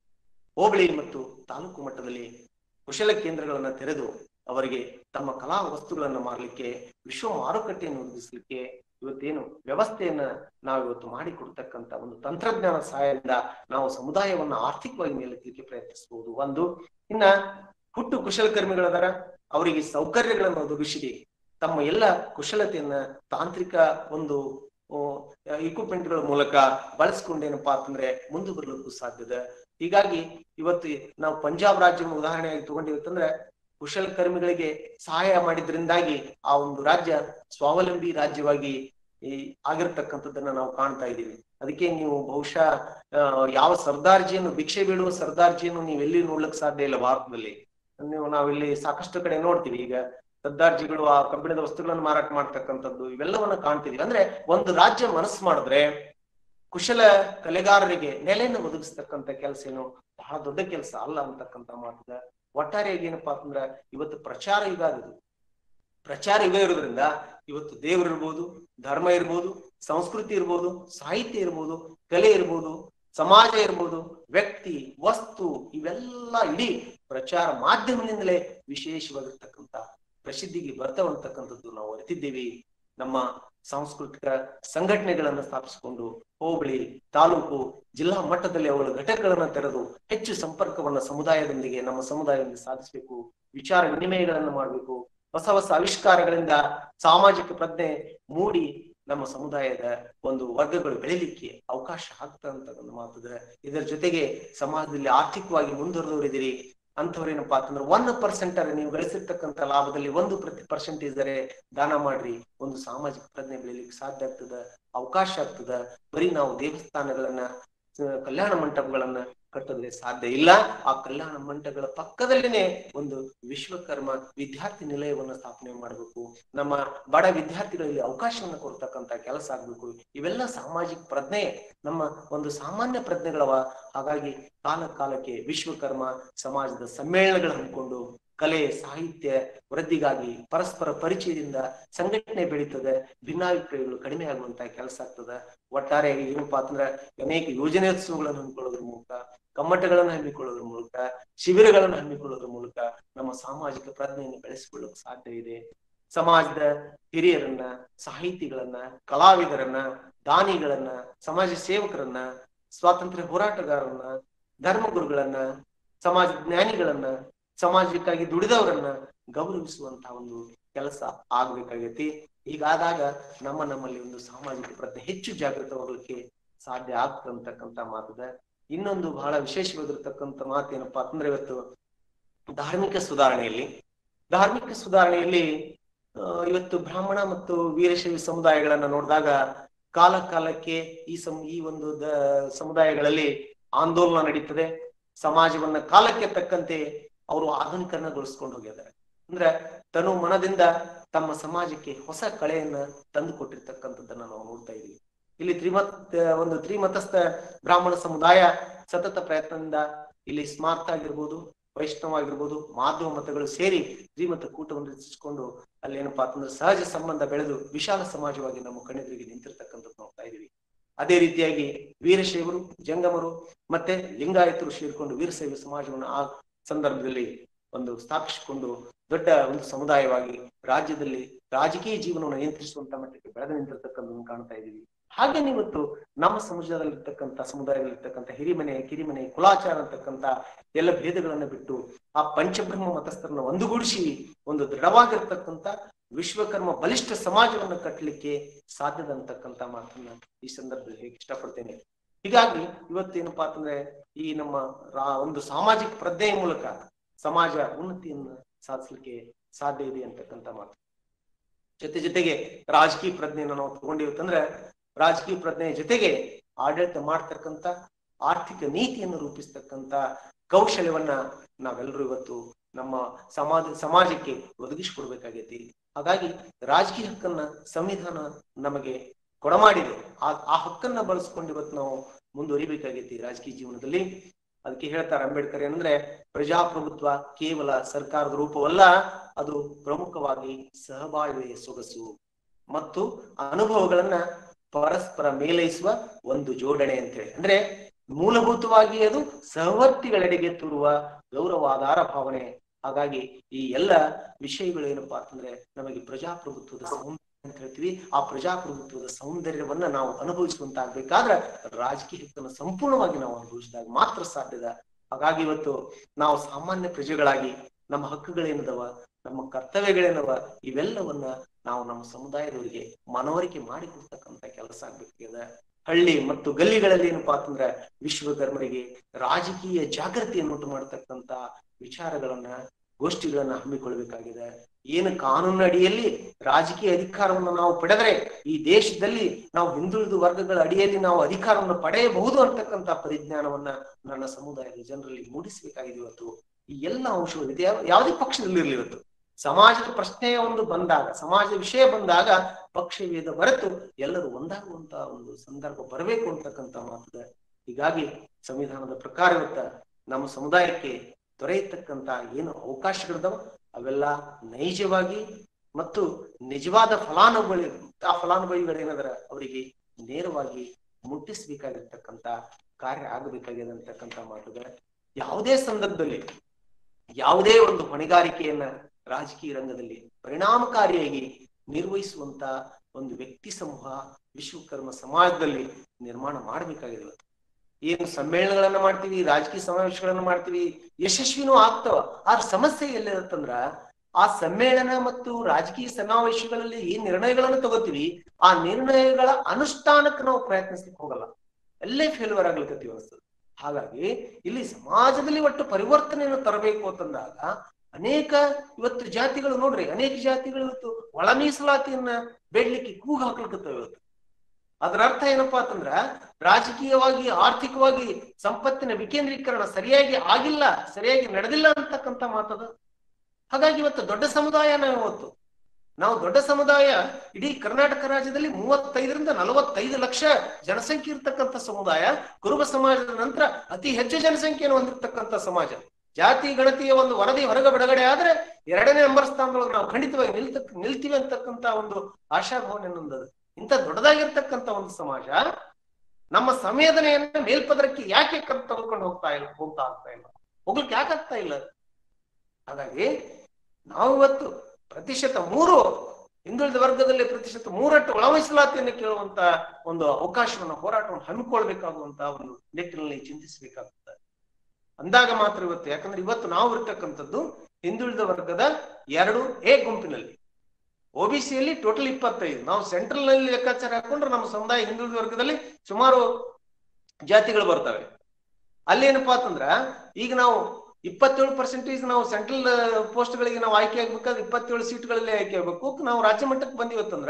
ಹೋಬಳಿ ಮತ್ತು ತಾಲೂಕು ಮಟ್ಟದಲ್ಲಿ ಕುಶಲ ಕೇಂದ್ರಗಳನ್ನ ತೆರೆದು ಅವರಿಗೆ ತಮ್ಮ ಕಲಾ ವಸ್ತುಗಳನ್ನ ಮಾರಲಿಕ್ಕೆ ವಿಶ್ವ ಮಾರುಕಟ್ಟೆಯನ್ನು ಒದಗಿಸಲಿಕ್ಕೆ ಇವತ್ತೇನು ವ್ಯವಸ್ಥೆಯನ್ನ ನಾವು ಇವತ್ತು ಮಾಡಿಕೊಡ್ತಕ್ಕಂತ ಒಂದು ತಂತ್ರಜ್ಞಾನ ಸಹಾಯದಿಂದ ನಾವು ಸಮುದಾಯವನ್ನ ಆರ್ಥಿಕವಾಗಿ ಮೇಲೆತ್ತಲಿಕ್ಕೆ ಪ್ರಯತ್ನಿಸಬಹುದು ಒಂದು ಇನ್ನ ಹುಟ್ಟು ಕುಶಲಕರ್ಮಿಗಳದಾರ ಅವರಿಗೆ ಸೌಕರ್ಯಗಳನ್ನು ಒದಗಿಸಿ ತಮ್ಮ ಎಲ್ಲ ಕುಶಲತೆಯನ್ನ ತಾಂತ್ರಿಕ ಒಂದು ಇಕ್ವಿಪ್ಮೆಂಟ್ ಗಳ ಮೂಲಕ ಬಳಸ್ಕೊಂಡೇನಪ್ಪಾ ಅಂತಂದ್ರೆ ಮುಂದೆ ಬರ್ಲಿಕ್ಕೂ ಸಾಧ್ಯದ ಹೀಗಾಗಿ ಇವತ್ತು ನಾವು ಪಂಜಾಬ್ ರಾಜ್ಯವನ್ನು ಉದಾಹರಣೆಯಾಗಿ ತಗೊಂಡಿವತ್ತಂದ್ರೆ ಕುಶಲಕರ್ಮಿಗಳಿಗೆ ಸಹಾಯ ಮಾಡಿದ್ರಿಂದಾಗಿ ಆ ಒಂದು ರಾಜ್ಯ ಸ್ವಾವಲಂಬಿ ರಾಜ್ಯವಾಗಿ ಈ ಆಗಿರ್ತಕ್ಕಂಥದ್ದನ್ನ ನಾವು ಕಾಣ್ತಾ ಇದ್ದೀವಿ ಅದಕ್ಕೆ ನೀವು ಬಹುಶಃ ಆ, ಯಾವ ಸರ್ದಾರ್ಜಿಯನ್ನು ಭಿಕ್ಷೆ ಬೀಳುವ ಸರ್ದಾರ್ಜಿಯನ್ನು ನೀವು ಎಲ್ಲಿ ನೋಡ್ಲಿಕ್ಕೆ ಸಾಧ್ಯ ಇಲ್ಲ ಭಾರತದಲ್ಲಿ ನೀವು ನಾವಿಲ್ಲಿ ಸಾಕಷ್ಟು ಕಡೆ ನೋಡ್ತೀವಿ ಈಗ ಸರ್ದಾರ್ಜಿಗಳು ಆ ಕಬ್ಬಿಣದ ವಸ್ತುಗಳನ್ನು ಮಾರಾಟ ಮಾಡ್ತಕ್ಕಂಥದ್ದು ಇವೆಲ್ಲವನ್ನ ಕಾಣ್ತಿದೀವಿ ಅಂದ್ರೆ ಒಂದು ರಾಜ್ಯ ಮನಸ್ಸು ಮಾಡಿದ್ರೆ ಕುಶಲ ಕಲೆಗಾರರಿಗೆ ನೆಲೆಯನ್ನು ಒದಗಿಸ್ತಕ್ಕಂಥ ಕೆಲಸ ಏನು ಬಹಳ ದೊಡ್ಡ ಕೆಲಸ ಅಲ್ಲ ಅಂತಕ್ಕಂಥ ಮಾತದ ಒಟ್ಟಾರೆಯಾಗಿ ಏನಪ್ಪಾ ಅಂತಂದ್ರ ಇವತ್ತು ಪ್ರಚಾರ ಯುಗ ಅದು ಪ್ರಚಾರ ಯುಗ ಇರೋದ್ರಿಂದ ಇವತ್ತು ದೇವರು ಇರ್ಬೋದು ಧರ್ಮ ಇರ್ಬೋದು ಸಂಸ್ಕೃತಿ ಇರ್ಬೋದು ಸಾಹಿತ್ಯ ಇರ್ಬೋದು ಕಲೆ ಇರ್ಬೋದು ಸಮಾಜ ಇರ್ಬೋದು ವ್ಯಕ್ತಿ ವಸ್ತು ಇವೆಲ್ಲ ಇಡೀ ಪ್ರಚಾರ ಮಾಧ್ಯಮದಿಂದಲೇ ವಿಶೇಷವಾಗಿರ್ತಕ್ಕಂಥ ಪ್ರಸಿದ್ಧಿಗೆ ಬರ್ತಾವಂತಕ್ಕಂಥದ್ದು ನಾವು ಅರಿತಿದ್ದೀವಿ ನಮ್ಮ ಸಾಂಸ್ಕೃತಿಕ ಸಂಘಟನೆಗಳನ್ನ ಸ್ಥಾಪಿಸಿಕೊಂಡು ಹೋಬಳಿ ತಾಲೂಕು ಜಿಲ್ಲಾ ಮಟ್ಟದಲ್ಲಿ ಅವುಗಳ ಘಟಕಗಳನ್ನ ತೆರೆದು ಹೆಚ್ಚು ಸಂಪರ್ಕವನ್ನ ಸಮುದಾಯದೊಂದಿಗೆ ನಮ್ಮ ಸಮುದಾಯದೊಂದಿಗೆ ಸಾಧಿಸಬೇಕು ವಿಚಾರ ವಿನಿಮಯಗಳನ್ನ ಮಾಡಬೇಕು ಹೊಸ ಹೊಸ ಆವಿಷ್ಕಾರಗಳಿಂದ ಸಾಮಾಜಿಕ ಪ್ರಜ್ಞೆ ಮೂಡಿ ನಮ್ಮ ಸಮುದಾಯದ ಒಂದು ವರ್ಗಗಳು ಬೆಳಿಲಿಕ್ಕೆ ಅವಕಾಶ ಆಗ್ತಂತ ಒಂದು ಮಾತದ ಇದರ ಜೊತೆಗೆ ಸಮಾಜದಲ್ಲಿ ಆರ್ಥಿಕವಾಗಿ ಮುಂದುವರೆದವರಿದ್ದೀರಿ ಅಂತವ್ರೇನಪ್ಪಾ ಅಂತಂದ್ರೆ ಒನ್ ಪರ್ಸೆಂಟ್ ಅರೆ ನೀವು ಗಳಿಸಿರ್ತಕ್ಕಂಥ ಲಾಭದಲ್ಲಿ ಒಂದು ಪ್ರತಿ ಪರ್ಸೆಂಟೇಜ್ ಅರೆ ದಾನ ಮಾಡ್ರಿ ಒಂದು ಸಾಮಾಜಿಕ ಪ್ರಜ್ಞೆ ಬೆಳಿಲಿಕ್ಕೆ ಸಾಧ್ಯ ಆಗ್ತದ ಅವಕಾಶ ಆಗ್ತದ ಬರೀ ನಾವು ದೇವಸ್ಥಾನಗಳನ್ನ ಆ, ಕಲ್ಯಾಣ ಮಂಟಪಗಳನ್ನ ಕಟ್ಟೋದ್ರೆ ಸಾಧ್ಯ ಇಲ್ಲ ಆ ಕಲ್ಯಾಣ ಮಂಟಪಗಳ ಪಕ್ಕದಲ್ಲಿನೇ ಒಂದು ವಿಶ್ವಕರ್ಮ ವಿದ್ಯಾರ್ಥಿ ನಿಲಯವನ್ನ ಸ್ಥಾಪನೆ ಮಾಡಬೇಕು ನಮ್ಮ ಬಡ ವಿದ್ಯಾರ್ಥಿಗಳಿಗೆ ಅವಕಾಶವನ್ನ ಕೊಡ್ತಕ್ಕಂತ ಕೆಲಸ ಆಗ್ಬೇಕು ಇವೆಲ್ಲ ಸಾಮಾಜಿಕ ಪ್ರಜ್ಞೆ ನಮ್ಮ ಒಂದು ಸಾಮಾನ್ಯ ಪ್ರಜ್ಞೆಗಳವ ಹಾಗಾಗಿ ಕಾಲ ಕಾಲಕ್ಕೆ ವಿಶ್ವಕರ್ಮ ಸಮಾಜದ ಸಮ್ಮೇಳನಗಳು ಹಮ್ಮಿಕೊಂಡು ಕಲೆ ಸಾಹಿತ್ಯ ವೃದ್ಧಿಗಾಗಿ ಪರಸ್ಪರ ಪರಿಚಯದಿಂದ ಸಂಘಟನೆ ಬೆಳೀತದೆ ಭಿನ್ನಾಭಿಪ್ರಾಯಗಳು ಕಡಿಮೆ ಆಗುವಂತ ಕೆಲಸ ಆಗ್ತದೆ ಒಟ್ಟಾರೆ ಏನಪ್ಪಾ ಅಂತಂದ್ರೆ ಅನೇಕ ಯೋಜನೋತ್ಸವಗಳನ್ನು ಹಮ್ಮಿಕೊಳ್ಳೋದ್ರ ಮೂಲಕ ಕಮ್ಮಟಗಳನ್ನು ಹಮ್ಮಿಕೊಳ್ಳೋದ್ರ ಮೂಲಕ ಶಿಬಿರಗಳನ್ನು ಹಮ್ಮಿಕೊಳ್ಳೋದ್ರ ಮೂಲಕ ನಮ್ಮ ಸಾಮಾಜಿಕ ಪ್ರಜ್ಞೆಯನ್ನು ಬೆಳೆಸಿಕೊಳ್ಳೋಕೆ ಸಾಧ್ಯ ಇದೆ ಸಮಾಜದ ಹಿರಿಯರನ್ನ ಸಾಹಿತಿಗಳನ್ನ ಕಲಾವಿದರನ್ನ ದಾನಿಗಳನ್ನ ಸಮಾಜ ಸೇವಕರನ್ನ ಸ್ವಾತಂತ್ರ್ಯ ಹೋರಾಟಗಾರರನ್ನ ಧರ್ಮಗುರುಗಳನ್ನ ಸಮಾಜ ಜ್ಞಾನಿಗಳನ್ನ ಸಮಾಜಕ್ಕಾಗಿ ದುಡಿದವರನ್ನ ಗೌರವಿಸುವಂತಹ ಒಂದು ಕೆಲಸ ಆಗ್ಬೇಕಾಗೈತಿ ಹೀಗಾದಾಗ ನಮ್ಮ ನಮ್ಮಲ್ಲಿ ಒಂದು ಸಾಮಾಜಿಕ ಪ್ರಜ್ಞೆ ಹೆಚ್ಚು ಜಾಗೃತವಾಗಲಿಕ್ಕೆ ಸಾಧ್ಯ ಆಗ್ತಂತಕ್ಕಂತ ಮಾತದ ಇನ್ನೊಂದು ಬಹಳ ವಿಶೇಷವಾಗಿರ್ತಕ್ಕಂಥ ಮಾತೇನಪ್ಪಾ ಅಂತಂದ್ರೆ ಇವತ್ತು ಧಾರ್ಮಿಕ ಸುಧಾರಣೆಯಲ್ಲಿ ಧಾರ್ಮಿಕ ಸುಧಾರಣೆಯಲ್ಲಿ ಆ, ಇವತ್ತು ಬ್ರಾಹ್ಮಣ ಮತ್ತು ವೀರಶೈವ ಸಮುದಾಯಗಳನ್ನ ನೋಡಿದಾಗ ಕಾಲ ಕಾಲಕ್ಕೆ ಈ ಸಂ ಈ ಒಂದು ದ ಸಮುದಾಯಗಳಲ್ಲಿ ಆಂದೋಲನ ನಡೀತದೆ ಸಮಾಜವನ್ನ ಕಾಲಕ್ಕೆ ತಕ್ಕಂತೆ ಅವರು ಆಧುನೀಕರಣಗೊಳಿಸ್ಕೊಂಡು ಹೋಗಿದ್ದಾರೆ ಅಂದ್ರೆ ತನು ಮನದಿಂದ ತಮ್ಮ ಸಮಾಜಕ್ಕೆ ಹೊಸ ಕಳೆಯನ್ನ ತಂದು ಕೊಟ್ಟಿರ್ತಕ್ಕಂಥದ್ದನ್ನ ನಾವು ನೋಡ್ತಾ ಇದೀವಿ ಇಲ್ಲಿ ತ್ರಿಮತ್ ಒಂದು ತ್ರಿಮತಸ್ಥ ಬ್ರಾಹ್ಮಣ ಸಮುದಾಯ ಸತತ ಪ್ರಯತ್ನದಿಂದ ಇಲ್ಲಿ ಸ್ಮಾರ್ತ ಆಗಿರ್ಬೋದು ವೈಷ್ಣವ ಆಗಿರ್ಬೋದು ಮಾಧವ ಮತಗಳು ಸೇರಿ ತ್ರಿಮತ ಕೂಟವನ್ನು ರಚಿಸಿಕೊಂಡು ಅಲ್ಲಿ ಏನಪ್ಪಾ ಅಂತಂದ್ರೆ ಸಹಜ ಸಂಬಂಧ ಬೆಳೆದು ವಿಶಾಲ ಸಮಾಜವಾಗಿ ನಮ್ಮ ಕಣ್ಣೆದುರಿಗೆ ನಿಂತಿರ್ತಕ್ಕಂಥದ್ದು ನೋಡ್ತಾ ಇದೀವಿ ಅದೇ ರೀತಿಯಾಗಿ ವೀರಶೈವರು ಜಂಗಮರು ಮತ್ತೆ ಲಿಂಗಾಯತರು ಸೇರಿಕೊಂಡು ವೀರಶೈವ ಸಮಾಜವನ್ನು ಆ ಸಂದರ್ಭದಲ್ಲಿ ಒಂದು ಸ್ಥಾಪಿಸಿಕೊಂಡು ದೊಡ್ಡ ಒಂದು ಸಮುದಾಯವಾಗಿ ರಾಜ್ಯದಲ್ಲಿ ರಾಜಕೀಯ ಜೀವನವನ್ನು ನಿಯಂತ್ರಿಸುವಂತ ಮಟ್ಟಕ್ಕೆ ಬೆಳೆದು ನಿಂತಿರ್ತಕ್ಕಂಥದ್ದನ್ನು ಕಾಣ್ತಾ ಇದೀವಿ ಹಾಗೆ ಇವತ್ತು ನಮ್ಮ ಸಮಾಜದಲ್ಲಿರ್ತಕ್ಕಂಥ ಸಮುದಾಯದಲ್ಲಿರ್ತಕ್ಕಂಥ ಹಿರಿಮನೆ ಕಿರಿಮನೆ ಕುಲಾಚಾರ ಅಂತಕ್ಕಂಥ ಎಲ್ಲ ಭೇದಗಳನ್ನ ಬಿಟ್ಟು ಆ ಪಂಚಬ್ರಹ್ಮ ಮತಸ್ಥರನ್ನ ಒಂದುಗೂಡಿಸಿ ಒಂದು ದೃಢವಾಗಿರ್ತಕ್ಕಂಥ ವಿಶ್ವಕರ್ಮ ಬಲಿಷ್ಠ ಸಮಾಜವನ್ನು ಕಟ್ಟಲಿಕ್ಕೆ ಸಾಧ್ಯದ ಅಂತಕ್ಕಂಥ ಮಾತನ್ನ ಈ ಸಂದರ್ಭದಲ್ಲಿ ಹೇಗೆ ಇಷ್ಟಪಡ್ತೇನೆ ಹೀಗಾಗಿ ಇವತ್ತೇನಪ್ಪಾ ಅಂತಂದ್ರೆ ಈ ನಮ್ಮ ರಾ- ಒಂದು ಸಾಮಾಜಿಕ ಪ್ರಜ್ಞೆಯ ಮೂಲಕ ಸಮಾಜ ಉನ್ನತಿಯನ್ನ ಸಾಧಿಸಲಿಕ್ಕೆ ಸಾಧ್ಯ ಇದೆ ಅಂತಕ್ಕಂಥ ಮಾತು ಜೊತೆ ಜೊತೆಗೆ ರಾಜಕೀಯ ಪ್ರಜ್ಞೆಯನ್ನು ನಾವು ತಗೊಂಡಿವತ್ತಂದ್ರೆ ರಾಜಕೀಯ ಪ್ರಜ್ಞೆಯ ಜೊತೆಗೆ ಆಡಳಿತ ಮಾಡ್ತಕ್ಕಂಥ ಆರ್ಥಿಕ ನೀತಿಯನ್ನು ರೂಪಿಸ್ತಕ್ಕಂಥ ಕೌಶಲ್ಯವನ್ನ ನಾವೆಲ್ಲರೂ ಇವತ್ತು ನಮ್ಮ ಸಮಾಜ ಸಮಾಜಕ್ಕೆ ಒದಗಿಸಿಕೊಡ್ಬೇಕಾಗೈತಿ ಹಾಗಾಗಿ ರಾಜಕೀಯ ಹಕ್ಕನ್ನ ಸಂವಿಧಾನ ನಮಗೆ ಕೊಡಮಾಡಿದೆ ಆ ಆ ಹಕ್ಕನ್ನ ಬಳಸ್ಕೊಂಡು ಇವತ್ತು ನಾವು ಮುಂದುವರಿಬೇಕಾಗೈತಿ ರಾಜಕೀಯ ಜೀವನದಲ್ಲಿ ಅದಕ್ಕೆ ಹೇಳ್ತಾರೆ ಅಂಬೇಡ್ಕರ್ ಏನಂದ್ರೆ ಪ್ರಜಾಪ್ರಭುತ್ವ ಕೇವಲ ಸರ್ಕಾರದ ರೂಪವಲ್ಲ ಅದು ಪ್ರಮುಖವಾಗಿ ಸಹಬಾಳ್ವೆಯ ಸೊಗಸು ಮತ್ತು ಅನುಭವಗಳನ್ನ ಪರಸ್ಪರ ಮೇಲೈಸುವ ಒಂದು ಜೋಡಣೆ ಅಂತೇಳಿ ಅಂದ್ರೆ ಮೂಲಭೂತವಾಗಿ ಅದು ಸಹವರ್ತಿಗಳೆಡೆಗೆ ತೋರುವ ಗೌರವಾಧಾರ ಭಾವನೆ ಹಾಗಾಗಿ ಈ ಎಲ್ಲ ವಿಷಯಗಳು ಏನಪ್ಪಾ ಅಂತಂದ್ರೆ ನಮಗೆ ಪ್ರಜಾಪ್ರಭುತ್ವದ ಸೌಂದರ್ಯ ಅಂತ ಹೇಳ್ತೀವಿ ಆ ಪ್ರಜಾಪ್ರಭುತ್ವದ ಸೌಂದರ್ಯವನ್ನ ನಾವು ಅನುಭವಿಸುವಂತಾಗ್ಬೇಕಾದ್ರೆ ರಾಜಕೀಯ ಹಕ್ಕನ್ನು ಸಂಪೂರ್ಣವಾಗಿ ನಾವು ಅನುಭವಿಸಿದಾಗ ಮಾತ್ರ ಸಾಧ್ಯದ ಹಾಗಾಗಿ ಇವತ್ತು ನಾವು ಸಾಮಾನ್ಯ ಪ್ರಜೆಗಳಾಗಿ ನಮ್ಮ ಹಕ್ಕುಗಳೇನದವ ನಮ್ಮ ಕರ್ತವ್ಯಗಳೇನವ ಇವೆಲ್ಲವನ್ನ ನಾವು ನಮ್ಮ ಸಮುದಾಯದವರಿಗೆ ಮನವರಿಕೆ ಮಾಡಿಕೊಡ್ತಕ್ಕಂಥ ಕೆಲಸ ಆಗ್ಬೇಕಾಗಿದೆ ಹಳ್ಳಿ ಮತ್ತು ಗಲ್ಲಿಗಳಲ್ಲಿ ಏನಪ್ಪಾ ಅಂತಂದ್ರೆ ವಿಶ್ವಕರ್ಮರಿಗೆ ರಾಜಕೀಯ ಜಾಗೃತಿಯನ್ನುಂಟು ಮಾಡತಕ್ಕಂತ ವಿಚಾರಗಳನ್ನ ಗೋಷ್ಠಿಗಳನ್ನ ಹಮ್ಮಿಕೊಳ್ಬೇಕಾಗಿದೆ ಏನು ಕಾನೂನು ಅಡಿಯಲ್ಲಿ ರಾಜಕೀಯ ಅಧಿಕಾರವನ್ನು ನಾವು ಪಡೆದರೆ ಈ ದೇಶದಲ್ಲಿ ನಾವು ಹಿಂದುಳಿದ ವರ್ಗಗಳ ಅಡಿಯಲ್ಲಿ ನಾವು ಅಧಿಕಾರವನ್ನು ಪಡೆಯಬಹುದು ಅಂತಕ್ಕಂಥ ಪರಿಜ್ಞಾನವನ್ನ ನನ್ನ ಸಮುದಾಯದ ಜನರಲ್ಲಿ ಮೂಡಿಸಬೇಕಾಗಿದೆ ಇವತ್ತು ಈ ಎಲ್ಲ ಅಂಶಗಳು ಇದೆ ಯಾವ- ಯಾವುದೇ ಪಕ್ಷದಲ್ಲಿ ಇರಲಿ ಇವತ್ತು ಸಮಾಜದ ಪ್ರಶ್ನೆಯ ಒಂದು ಬಂದಾಗ ಸಮಾಜದ ವಿಷಯ ಬಂದಾಗ ಪಕ್ಷಭೇದ ಮರೆತು ಎಲ್ಲರೂ ಒಂದಾಗುವಂತ ಒಂದು ಸಂದರ್ಭ ಬರಬೇಕು ಅಂತಕ್ಕಂಥ ಮಾತದ ಹೀಗಾಗಿ ಸಂವಿಧಾನದ ಪ್ರಕಾರ ಇವತ್ತ ನಮ್ಮ ಸಮುದಾಯಕ್ಕೆ ದೊರೆಯತಕ್ಕಂತ ಏನು ಅವಕಾಶಗಳಿದಾವ ಅವೆಲ್ಲ ನೈಜವಾಗಿ ಮತ್ತು ನಿಜವಾದ ಫಲಾನುಭವಿ ಆ ಫಲಾನುಭವಿಗಳೇನದರ ಅವರಿಗೆ ನೇರವಾಗಿ ಮುಟ್ಟಿಸ್ಬೇಕಾಗಿರ್ತಕ್ಕಂತ ಕಾರ್ಯ ಆಗಬೇಕಾಗಿದೆ ಅಂತಕ್ಕಂಥ ಮಾತುಗ ಯಾವುದೇ ಸಂದರ್ಭದಲ್ಲಿ ಯಾವುದೇ ಒಂದು ಹೊಣೆಗಾರಿಕೆಯನ್ನ ರಾಜಕೀಯ ರಂಗದಲ್ಲಿ ಪರಿಣಾಮಕಾರಿಯಾಗಿ ನಿರ್ವಹಿಸುವಂತ ಒಂದು ವ್ಯಕ್ತಿ ಸಮೂಹ ವಿಶ್ವಕರ್ಮ ಸಮಾಜದಲ್ಲಿ ನಿರ್ಮಾಣ ಮಾಡಬೇಕಾಗಿದೆ ಇವತ್ತು. ಏನು ಸಮ್ಮೇಳನಗಳನ್ನ ಮಾಡ್ತೀವಿ ರಾಜಕೀಯ ಸಮಾವೇಶಗಳನ್ನ ಮಾಡ್ತೀವಿ ಯಶಸ್ವಿನೂ ಆಗ್ತಾವ ಆ ಸಮಸ್ಯೆ ಎಲ್ಲಿರುತ್ತಂದ್ರ ಆ ಸಮ್ಮೇಳನ ಮತ್ತು ರಾಜಕೀಯ ಸಮಾವೇಶಗಳಲ್ಲಿ ಏನ್ ನಿರ್ಣಯಗಳನ್ನು ತಗೋತೀವಿ ಆ ನಿರ್ಣಯಗಳ ಅನುಷ್ಠಾನಕ್ಕೆ ನಾವು ಪ್ರಯತ್ನಿಸ್ಲಿಕ್ಕೆ ಹೋಗಲ್ಲ ಎಲ್ಲೇ ಫೇಲ್ಯೂರ್ ಆಗ್ಲಿಕ್ಕತ್ತೀವಿ ಅನಿಸ್ತದೆ ಹಾಗಾಗಿ ಇಲ್ಲಿ ಸಮಾಜದಲ್ಲಿ ಒಟ್ಟು ಪರಿವರ್ತನೆಯನ್ನು ತರಬೇಕು ಅಂತಂದಾಗ ಅನೇಕ ಇವತ್ತು ಜಾತಿಗಳು ನೋಡ್ರಿ ಅನೇಕ ಜಾತಿಗಳು ಇವತ್ತು ಒಳ ಮೀಸಲಾತಿಯನ್ನ ಬೇಡ್ಲಿಕ್ಕೆ ಕೂಗು ಹಾಕ್ಲಿಕ್ಕತ್ತವೆ ಇವತ್ತು ಅದರ ಅರ್ಥ ಏನಪ್ಪಾ ಅಂತಂದ್ರ ರಾಜಕೀಯವಾಗಿ ಆರ್ಥಿಕವಾಗಿ ಸಂಪತ್ತಿನ ವಿಕೇಂದ್ರೀಕರಣ ಸರಿಯಾಗಿ ಆಗಿಲ್ಲ ಸರಿಯಾಗಿ ನಡೆದಿಲ್ಲ ಅಂತಕ್ಕಂಥ ಮಾತದ ಹಾಗಾಗಿ ಇವತ್ತು ದೊಡ್ಡ ಸಮುದಾಯ ನಾವು ಇವತ್ತು ನಾವು ದೊಡ್ಡ ಸಮುದಾಯ ಇಡೀ ಕರ್ನಾಟಕ ರಾಜ್ಯದಲ್ಲಿ ಮೂವತ್ತೈದರಿಂದ ನಲವತ್ತೈದು ಲಕ್ಷ ಜನಸಂಖ್ಯೆ ಇರ್ತಕ್ಕಂಥ ಸಮುದಾಯ ಕುರುಬ ಸಮಾಜದ ನಂತರ ಅತಿ ಹೆಚ್ಚು ಜನಸಂಖ್ಯೆಯನ್ನು ಹೊಂದಿರತಕ್ಕಂಥ ಸಮಾಜ ಜಾತಿ ಗಣತಿಯ ಒಂದು ವರದಿ ಹೊರಗೆ ಬಿಡುಗಡೆ ಆದ್ರೆ ಎರಡನೇ ನಂಬರ್ ಸ್ಥಾನದೊಳಗೆ ನಾವು ಖಂಡಿತವಾಗಿ ನಿಲ್ತಕ್ ನಿಲ್ತೀವಿ ಅಂತಕ್ಕಂಥ ಒಂದು ಆಶಾಭಾವನೆ ನೊಂದದು ಇಂಥ ದೊಡ್ಡದಾಗಿರ್ತಕ್ಕಂಥ ಒಂದು ಸಮಾಜ ನಮ್ಮ ಸಂವೇದನೆಯನ್ನ ಮೇಲ್ಪದರಕ್ಕೆ ಯಾಕೆ ಕರ್ ತೆಗೆದುಕೊಂಡು ಹೋಗ್ತಾ ಇಲ್ಲ ಹೋಗ್ತಾ ಆಗ್ತಾ ಇಲ್ಲ ಹೋಗ್ಲಿಕ್ಕೆ ಯಾಕೆ ಆಗ್ತಾ ಇಲ್ಲ ಹಾಗಾಗಿ ನಾವು ಇವತ್ತು ಪ್ರತಿಶತ ಮೂರು ಹಿಂದುಳಿದ ವರ್ಗದಲ್ಲಿ ಪ್ರತಿಶತ ಮೂರಟ್ಟು ಒಳ ಮೀಸಲಾತಿಯನ್ನು ಕೇಳುವಂತ ಒಂದು ಅವಕಾಶವನ್ನು ಹೋರಾಟವನ್ನು ಹಮ್ಮಿಕೊಳ್ಬೇಕಾಗುವಂತ ಒಂದು ನಿಟ್ಟಿನಲ್ಲಿ ಚಿಂತಿಸಬೇಕಾಗುತ್ತದೆ ಅಂದಾಗ ಮಾತ್ರ ಇವತ್ತು ಯಾಕಂದ್ರೆ ಇವತ್ತು ನಾವು ಇರ್ತಕ್ಕಂಥದ್ದು ಹಿಂದುಳಿದ ವರ್ಗದ ಎರಡು ಎ ಗುಂಪಿನಲ್ಲಿ ಒಬಿಸಿಯಲ್ಲಿ ಟೋಟಲ್ ಇಪ್ಪತ್ತೈದು ನಾವು ಸೆಂಟ್ರಲ್ ನಲ್ಲಿ ಲೆಕ್ಕಾಚಾರ ಹಾಕೊಂಡ್ರೆ ನಮ್ಮ ಸಮುದಾಯ ಹಿಂದುಳಿದ ವರ್ಗದಲ್ಲಿ ಸುಮಾರು ಜಾತಿಗಳು ಬರ್ತವೆ ಅಲ್ಲಿ ಏನಪ್ಪಾ ಅಂತಂದ್ರ ಈಗ ನಾವು ಇಪ್ಪತ್ತೇಳು ಪರ್ಸೆಂಟೇಜ್ ನಾವು ಸೆಂಟ್ರಲ್ ಪೋಸ್ಟ್ ಗಳಿಗೆ ನಾವು ಆಯ್ಕೆ ಆಗ್ಬೇಕಾದ್ರೆ ಇಪ್ಪತ್ತೇಳು ಸೀಟ್ಗಳಲ್ಲಿ ಆಯ್ಕೆ ಆಗ್ಬೇಕು ನಾವು ರಾಜ್ಯ ಮಟ್ಟಕ್ಕೆ ಬಂದಿವತ್ತಂದ್ರ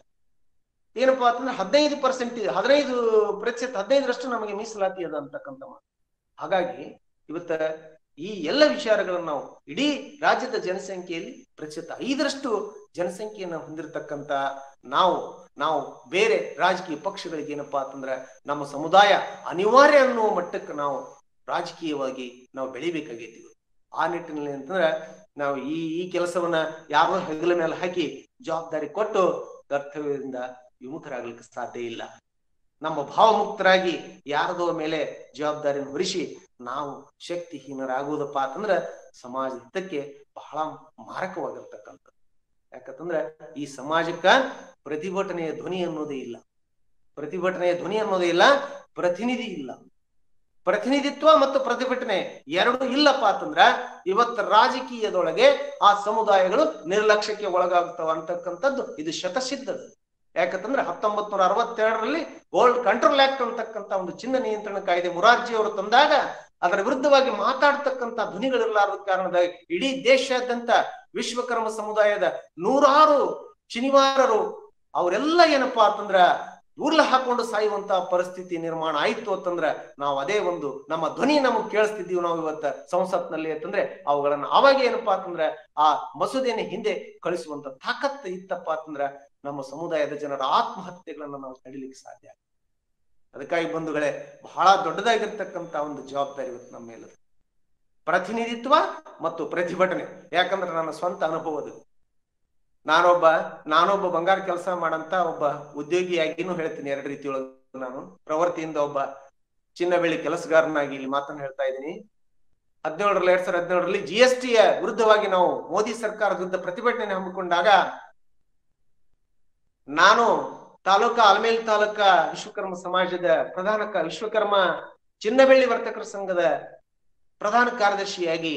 ಏನಪ್ಪಾ ಅಂತಂದ್ರೆ ಹದಿನೈದು ಪರ್ಸೆಂಟ್ ಹದಿನೈದು ಪ್ರತಿಶತ ಹದಿನೈದರಷ್ಟು ನಮಗೆ ಮೀಸಲಾತಿ ಅದ ಅಂತಕ್ಕಂಥ ಮಾತು ಹಾಗಾಗಿ ಇವತ್ತ ಈ ಎಲ್ಲ ವಿಚಾರಗಳನ್ನು ನಾವು ಇಡೀ ರಾಜ್ಯದ ಜನಸಂಖ್ಯೆಯಲ್ಲಿ ಪ್ರತಿಶತ ಐದರಷ್ಟು ಜನಸಂಖ್ಯೆಯನ್ನು ಹೊಂದಿರತಕ್ಕಂತ ನಾವು ನಾವು ಬೇರೆ ರಾಜಕೀಯ ಪಕ್ಷಗಳಿಗೆ ಏನಪ್ಪಾ ಅಂತಂದ್ರ ನಮ್ಮ ಸಮುದಾಯ ಅನಿವಾರ್ಯ ಅನ್ನುವ ಮಟ್ಟಕ್ಕೆ ನಾವು ರಾಜಕೀಯವಾಗಿ ನಾವು ಬೆಳಿಬೇಕಾಗೈತಿ ಆ ನಿಟ್ಟಿನಲ್ಲಿ ಅಂತಂದ್ರ ನಾವು ಈ ಈ ಕೆಲಸವನ್ನ ಯಾರೋ ಹೆಗಲ ಮೇಲೆ ಹಾಕಿ ಜವಾಬ್ದಾರಿ ಕೊಟ್ಟು ಕರ್ತವ್ಯದಿಂದ ವಿಮುಖರಾಗ್ಲಿಕ್ಕೆ ಸಾಧ್ಯ ಇಲ್ಲ ನಮ್ಮ ಭಾವಮುಕ್ತರಾಗಿ ಯಾರದೋ ಮೇಲೆ ಜವಾಬ್ದಾರಿಯನ್ನು ಹೊರಿಸಿ ನಾವು ಶಕ್ತಿಹೀನರಾಗುವುದಪ್ಪ ಅಂತಂದ್ರ ಸಮಾಜ ಹಿತಕ್ಕೆ ಬಹಳ ಮಾರಕವಾಗಿರ್ತಕ್ಕಂಥದ್ದು ಯಾಕಂತಂದ್ರ ಈ ಸಮಾಜಕ್ಕ ಪ್ರತಿಭಟನೆಯ ಧ್ವನಿ ಅನ್ನೋದೇ ಇಲ್ಲ ಪ್ರತಿಭಟನೆಯ ಧ್ವನಿ ಅನ್ನೋದೇ ಇಲ್ಲ ಪ್ರತಿನಿಧಿ ಇಲ್ಲ ಪ್ರತಿನಿಧಿತ್ವ ಮತ್ತು ಪ್ರತಿಭಟನೆ ಎರಡು ಇಲ್ಲಪ್ಪ ಅಂತಂದ್ರ ಇವತ್ತು ರಾಜಕೀಯದೊಳಗೆ ಆ ಸಮುದಾಯಗಳು ನಿರ್ಲಕ್ಷ್ಯಕ್ಕೆ ಒಳಗಾಗ್ತಾವ ಅಂತಕ್ಕಂಥದ್ದು ಇದು ಶತಸಿದ್ಧದ ಯಾಕಂತಂದ್ರೆ ಹತ್ತೊಂಬತ್ ನೂರ ಅರವತ್ತೆರಡರಲ್ಲಿ ಗೋಲ್ಡ್ ಕಂಟ್ರೋಲ್ ಆಕ್ಟ್ ಅಂತಕ್ಕಂಥ ಒಂದು ಚಿನ್ನ ನಿಯಂತ್ರಣ ಕಾಯ್ದೆ ಮುರಾರ್ಜಿ ಅವರು ತಂದಾಗ ಅದರ ವಿರುದ್ಧವಾಗಿ ಮಾತಾಡ್ತಕ್ಕಂಥ ಧ್ವನಿಗಳಿರಲಾರದ ಕಾರಣದಾಗ ಇಡೀ ದೇಶಾದ್ಯಂತ ವಿಶ್ವಕರ್ಮ ಸಮುದಾಯದ ನೂರಾರು ಶನಿವಾರರು ಅವರೆಲ್ಲ ಏನಪ್ಪಾ ಅಂತಂದ್ರ ಉರ್ಲ ಹಾಕೊಂಡು ಸಾಯುವಂತ ಪರಿಸ್ಥಿತಿ ನಿರ್ಮಾಣ ಆಯ್ತು ಅಂತಂದ್ರ ನಾವು ಅದೇ ಒಂದು ನಮ್ಮ ಧ್ವನಿ ನಮಗ್ ಕೇಳಿಸ್ತಿದ್ದೀವಿ ನಾವು ಇವತ್ತ ಸಂಸತ್ನಲ್ಲಿ ಅಂತಂದ್ರೆ ಅವುಗಳನ್ನ ಅವಾಗ ಏನಪ್ಪಾ ಅಂತಂದ್ರ ಆ ಮಸೂದೆಯನ್ನು ಹಿಂದೆ ಕಳಿಸುವಂತ ತಾಕತ್ ಇತ್ತಪ್ಪ ಅಂತಂದ್ರ ನಮ್ಮ ಸಮುದಾಯದ ಜನರ ಆತ್ಮಹತ್ಯೆಗಳನ್ನ ನಾವು ತಡಿಲಿಕ್ಕೆ ಸಾಧ್ಯ ಅದಕ್ಕಾಗಿ ಬಂಧುಗಳೇ ಬಹಳ ದೊಡ್ಡದಾಗಿರ್ತಕ್ಕಂತ ಒಂದು ಜವಾಬ್ದಾರಿ ಇವತ್ತು ನಮ್ಮ ಮೇಲೆ ಪ್ರತಿನಿಧಿತ್ವ ಮತ್ತು ಪ್ರತಿಭಟನೆ ಯಾಕಂದ್ರೆ ನನ್ನ ಸ್ವಂತ ಅನುಭವದು ನಾನೊಬ್ಬ ನಾನೊಬ್ಬ ಬಂಗಾರ ಕೆಲಸ ಮಾಡಂತ ಒಬ್ಬ ಉದ್ಯೋಗಿಯಾಗಿನೂ ಹೇಳ್ತೀನಿ ಎರಡು ರೀತಿಯೊಳಗೆ ನಾನು ಪ್ರವೃತ್ತಿಯಿಂದ ಒಬ್ಬ ಚಿನ್ನ ಬೆಳ್ಳಿ ಕೆಲಸಗಾರನಾಗಿ ಇಲ್ಲಿ ಮಾತನ್ನ ಹೇಳ್ತಾ ಇದ್ದೀನಿ ಹದಿನೇಳರಲ್ಲಿ ಎರಡ್ ಸಾವಿರದ ಹದಿನೇಳರಲ್ಲಿ ಜಿ ಎಸ್ ಟಿಯ ವಿರುದ್ಧವಾಗಿ ನಾವು ಮೋದಿ ಸರ್ಕಾರದ ವಿರುದ್ಧ ಪ್ರತಿಭಟನೆ ಹಮ್ಮಿಕೊಂಡಾಗ ನಾನು ತಾಲೂಕಾ ಆಲ್ಮೇಲ್ ತಾಲೂಕಾ ವಿಶ್ವಕರ್ಮ ಸಮಾಜದ ಪ್ರಧಾನ ಕ- ವಿಶ್ವಕರ್ಮ ಚಿನ್ನಬೆಳ್ಳಿ ವರ್ತಕರ ಸಂಘದ ಪ್ರಧಾನ ಕಾರ್ಯದರ್ಶಿಯಾಗಿ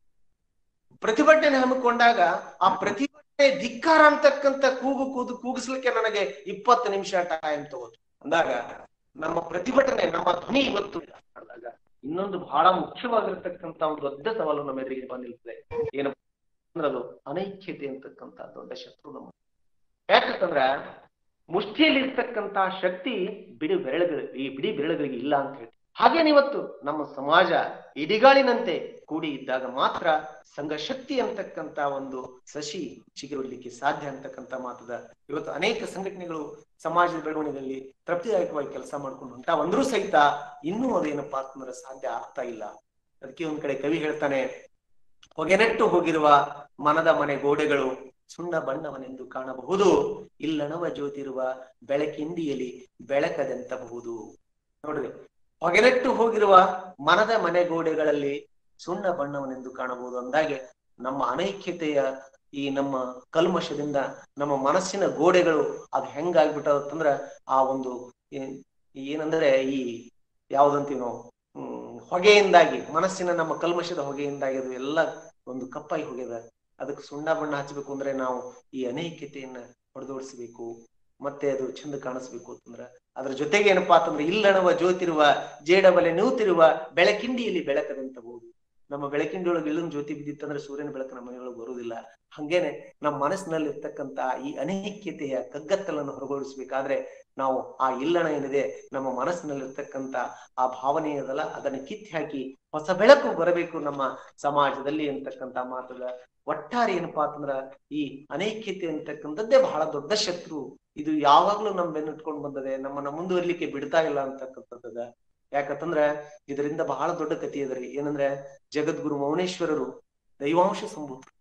ಪ್ರತಿಭಟನೆ ಹಮ್ಮಿಕೊಂಡಾಗ ಆ ಪ್ರತಿಭಟನೆ ಧಿಕ್ಕಾರ ಅಂತಕ್ಕಂಥ ಕೂಗು ಕೂದು ಕೂಗಿಸ್ಲಿಕ್ಕೆ ನನಗೆ ಇಪ್ಪತ್ತು ನಿಮಿಷ ಟೈಮ್ ತಗೋತು ಅಂದಾಗ ನಮ್ಮ ಪ್ರತಿಭಟನೆ ನಮ್ಮ ಧ್ವನಿ ಇವತ್ತು ಅಂದಾಗ ಇನ್ನೊಂದು ಬಹಳ ಮುಖ್ಯವಾಗಿರ್ತಕ್ಕಂಥ ಒಂದು ದೊಡ್ಡ ಸವಾಲು ನಮ್ಮ ಎದುರಿಗೆ ಬಂದಿರ್ತದೆ ಏನಪ್ಪ ಅಂದ್ರೆ ಅದು ಅನೈಕ್ಯತೆ ಅಂತಕ್ಕಂಥ ದೊಡ್ಡ ಶತ್ರು ನಮ್ಮ ಯಾಕಂತಂದ್ರ ಮುಷ್ಟಿಯಲ್ಲಿ ಇರ್ತಕ್ಕಂತ ಶಕ್ತಿ ಬಿಡಿ ಬೆರಳುಗಳು ಈ ಬಿಡಿ ಬೆರಳುಗಳಿಗೆ ಇಲ್ಲ ಅಂತ ಹೇಳಿ ಹಾಗೇನೆ ಇವತ್ತು ನಮ್ಮ ಸಮಾಜ ಇಡಿಗಾಳಿನಂತೆ ಕೂಡಿ ಇದ್ದಾಗ ಮಾತ್ರ ಸಂಘ ಶಕ್ತಿ ಅಂತಕ್ಕಂತ ಒಂದು ಸಸಿ ಚಿಗುರಲಿಕ್ಕೆ ಸಾಧ್ಯ ಅಂತಕ್ಕಂತ ಮಾತದ ಇವತ್ತು ಅನೇಕ ಸಂಘಟನೆಗಳು ಸಮಾಜದ ಬೆಳವಣಿಗೆಯಲ್ಲಿ ತೃಪ್ತಿದಾಯಕವಾಗಿ ಕೆಲಸ ಮಾಡ್ಕೊಂಡು ಹೊಂಟ ಒಂದ್ರೂ ಸಹಿತ ಇನ್ನೂ ಅದೇನಪ್ಪಾ ಅಂತಂದ್ರೆ ಸಾಧ್ಯ ಆಗ್ತಾ ಇಲ್ಲ ಅದಕ್ಕೆ ಒಂದ್ ಕಡೆ ಕವಿ ಹೇಳ್ತಾನೆ ಹೊಗೆನೆಟ್ಟು ಹೋಗಿರುವ ಮನದ ಮನೆ ಗೋಡೆಗಳು ಸುಣ್ಣ ಬಣ್ಣವನೆಂದು ಕಾಣಬಹುದು ಇಲ್ಲಣವ ಜ್ಯೋತಿರುವ ಬೆಳಕಿಂಡಿಯಲಿ ಬೆಳಕದಂತಬಹುದು ನೋಡ್ರಿ ಹೊಗೆನೆಟ್ಟು ಹೋಗಿರುವ ಮನದ ಮನೆ ಗೋಡೆಗಳಲ್ಲಿ ಸುಣ್ಣ ಬಣ್ಣವನೆಂದು ಕಾಣಬಹುದು ಅಂದಾಗೆ ನಮ್ಮ ಅನೈಕ್ಯತೆಯ ಈ ನಮ್ಮ ಕಲ್ಮಶದಿಂದ ನಮ್ಮ ಮನಸ್ಸಿನ ಗೋಡೆಗಳು ಅದು ಹೆಂಗಾಗ್ಬಿಟ್ಟದಂದ್ರ ಆ ಒಂದು ಏನ್- ಏನಂದ್ರೆ ಈ ಯಾವ್ದಂತೀವಿ ನಾವು ಹ್ಮ್ ಹೊಗೆಯಿಂದಾಗಿ ಮನಸ್ಸಿನ ನಮ್ಮ ಕಲ್ಮಶದ ಹೊಗೆಯಿಂದಾಗಿ ಅದು ಎಲ್ಲ ಒಂದು ಕಪ್ಪಾಗಿ ಹೋಗ್ಯದ ಅದಕ್ಕೆ ಸುಣ್ಣ ಬಣ್ಣ ಹಚ್ಚಬೇಕು ಅಂದ್ರೆ ನಾವು ಈ ಅನೈಕ್ಯತೆಯನ್ನ ಹೊಡೆದೋಡಿಸ್ಬೇಕು ಮತ್ತೆ ಅದು ಚಂದ ಕಾಣಿಸ್ಬೇಕು ಅಂತಂದ್ರ ಅದ್ರ ಜೊತೆಗೆ ಏನಪ್ಪಾ ಅಂತಂದ್ರೆ ಇಲ್ಲಣವ ಜ್ಯೋತಿರುವ ಜೇಡಬಲೆ ನೂತಿರುವ ಬೆಳಕಿಂಡಿಯಲ್ಲಿ ಬೆಳಕದಂತಬಹುದು ನಮ್ಮ ಬೆಳಕಿಂಡಿಯೊಳಗೆ ಇಲ್ಲೊಂದು ಜ್ಯೋತಿ ಬಿದ್ದಿತ್ತಂದ್ರೆ ಸೂರ್ಯನ ಬೆಳಕು ನಮ್ಮ ಮನೆಯೊಳಗೆ ಬರುವುದಿಲ್ಲ ಹಂಗೇನೆ ನಮ್ಮ ಮನಸ್ಸಿನಲ್ಲಿ ಇರ್ತಕ್ಕಂತ ಈ ಅನೈಕ್ಯತೆಯ ಕಗ್ಗತ್ತಲನ್ನು ಹೊರಗೋಡಿಸ್ಬೇಕಾದ್ರೆ ನಾವು ಆ ಇಲ್ಲಣ ಏನಿದೆ ನಮ್ಮ ಮನಸ್ಸಿನಲ್ಲಿ ಇರ್ತಕ್ಕಂತ ಆ ಭಾವನೆ ಇದಲ್ಲ ಅದನ್ನ ಕಿತ್ತಿ ಹಾಕಿ ಹೊಸ ಬೆಳಕು ಬರಬೇಕು ನಮ್ಮ ಸಮಾಜದಲ್ಲಿ ಅಂತಕ್ಕಂತ ಮಾತುಗ ಒಟ್ಟಾರೆ ಏನಪ್ಪಾ ಅಂತಂದ್ರ ಈ ಅನೈಕ್ಯತೆ ಅಂತಕ್ಕಂಥದ್ದೇ ಬಹಳ ದೊಡ್ಡ ಶತ್ರು ಇದು ಯಾವಾಗ್ಲೂ ನಮ್ ಬೆನ್ನಿಟ್ಕೊಂಡು ಬಂದದೆ ನಮ್ಮನ್ನ ಮುಂದುವರಿಲಿಕ್ಕೆ ಬಿಡ್ತಾ ಇಲ್ಲ ಅಂತಕ್ಕಂಥದ್ದದ ಯಾಕಂತಂದ್ರ ಇದರಿಂದ ಬಹಳ ದೊಡ್ಡ ಕಥೆ ಇದರಿ ಏನಂದ್ರೆ ಜಗದ್ಗುರು ಮೌನೇಶ್ವರರು ದೈವಾಂಶ ಸಂಭೂತರು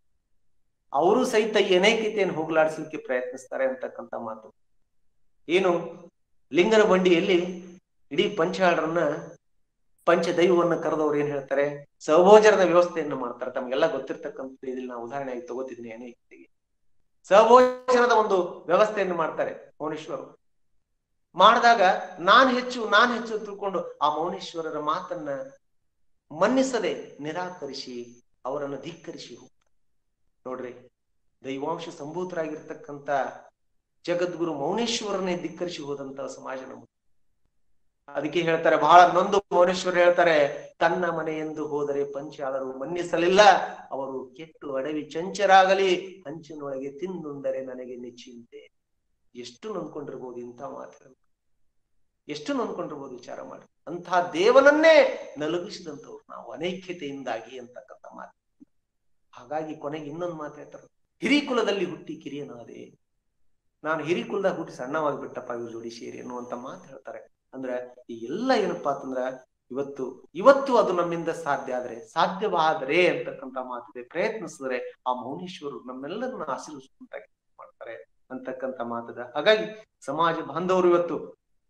ಅವರು ಸಹಿತ ಈ ಅನೈಕ್ಯತೆಯನ್ನು ಹೋಗಲಾಡಿಸ್ಲಿಕ್ಕೆ ಪ್ರಯತ್ನಿಸ್ತಾರೆ ಅಂತಕ್ಕಂಥ ಮಾತು ಏನು ಲಿಂಗನ ಬಂಡಿಯಲ್ಲಿ ಇಡೀ ಪಂಚಾಳರನ್ನ ಪಂಚದೈವವನ್ನ ಕರೆದವ್ರು ಏನ್ ಹೇಳ್ತಾರೆ ಸಹಭೋಜನದ ವ್ಯವಸ್ಥೆಯನ್ನು ಮಾಡ್ತಾರೆ ತಮ್ಗೆಲ್ಲ ಗೊತ್ತಿರ್ತಕ್ಕಂಥ ಇದ್ರಲ್ಲಿ ನಾವು ಉದಾಹರಣೆಯಾಗಿ ತಗೋತಿದ್ದೀನಿ ಅನೇಕತೆಗೆ ಸಹಭೋಜನದ ಒಂದು ವ್ಯವಸ್ಥೆಯನ್ನು ಮಾಡ್ತಾರೆ ಮೌನೇಶ್ವರು ಮಾಡಿದಾಗ ನಾನ್ ಹೆಚ್ಚು ನಾನ್ ಹೆಚ್ಚು ತಿಳ್ಕೊಂಡು ಆ ಮೌನೇಶ್ವರರ ಮಾತನ್ನ ಮನ್ನಿಸದೆ ನಿರಾಕರಿಸಿ ಅವರನ್ನು ಧಿಕ್ಕರಿಸಿ ಹೋಗ್ತಾರೆ ನೋಡ್ರಿ ದೈವಾಂಶ ಸಂಭೂತರಾಗಿರ್ತಕ್ಕಂಥ ಜಗದ್ಗುರು ಮೌನೇಶ್ವರನೇ ಧಿಕ್ಕರಿಸಿ ಹೋದಂತ ಸಮಾಜ ನಮ್ಮ ಅದಕ್ಕೆ ಹೇಳ್ತಾರೆ ಬಹಳ ನೊಂದು ಮೌನೇಶ್ವರ ಹೇಳ್ತಾರೆ ತನ್ನ ಮನೆಯೆಂದು ಹೋದರೆ ಪಂಚಾಳರು ಮನ್ನಿಸಲಿಲ್ಲ ಅವರು ಕೆಟ್ಟು ಅಡವಿ ಚಂಚರಾಗಲಿ ಹಂಚಿನೊಳಗೆ ತಿನ್ನುಂದರೆ ನನಗೆ ನೆಚ್ಚಿಂತೆ ಎಷ್ಟು ನೊಂದ್ಕೊಂಡಿರ್ಬೋದು ಇಂಥ ಮಾತು ಎಷ್ಟು ನೊಂದ್ಕೊಂಡಿರ್ಬೋದು ವಿಚಾರ ಮಾಡಿ ಅಂತಹ ದೇವನನ್ನೇ ನಲುಗಿಸಿದಂಥವ್ರು ನಾವು ಅನೈಕ್ಯತೆಯಿಂದಾಗಿ ಅಂತಕ್ಕಂಥ ಮಾತು ಹಾಗಾಗಿ ಕೊನೆಗೆ ಇನ್ನೊಂದು ಮಾತು ಹೇಳ್ತಾರೆ ಹಿರಿಕುಲದಲ್ಲಿ ಹುಟ್ಟಿ ಕಿರಿಯನಾದೆ ನಾನು ಹಿರಿಕುಲದಾಗ ಹುಟ್ಟಿ ಸಣ್ಣವಾಗಿ ಬಿಟ್ಟಪ್ಪ ಇವ್ರ ಜೋಡಿ ಸೇರಿ ಅನ್ನುವಂತ ಮಾತು ಹೇಳ್ತಾರೆ ಅಂದ್ರೆ ಈ ಎಲ್ಲ ಏನಪ್ಪಾ ಅಂತಂದ್ರ ಇವತ್ತು ಇವತ್ತು ಅದು ನಮ್ಮಿಂದ ಸಾಧ್ಯ ಆದ್ರೆ ಸಾಧ್ಯವಾದರೆ ಅಂತಕ್ಕಂಥ ಮಾತಿದೆ ಪ್ರಯತ್ನಿಸಿದ್ರೆ ಆ ಮೌನೇಶ್ವರರು ನಮ್ಮೆಲ್ಲರನ್ನ ಆಶೀರ್ವಿಸುವಂತ ಮಾಡ್ತಾರೆ ಅಂತಕ್ಕಂಥ ಮಾತದ ಹಾಗಾಗಿ ಸಮಾಜ ಬಾಂಧವರು ಇವತ್ತು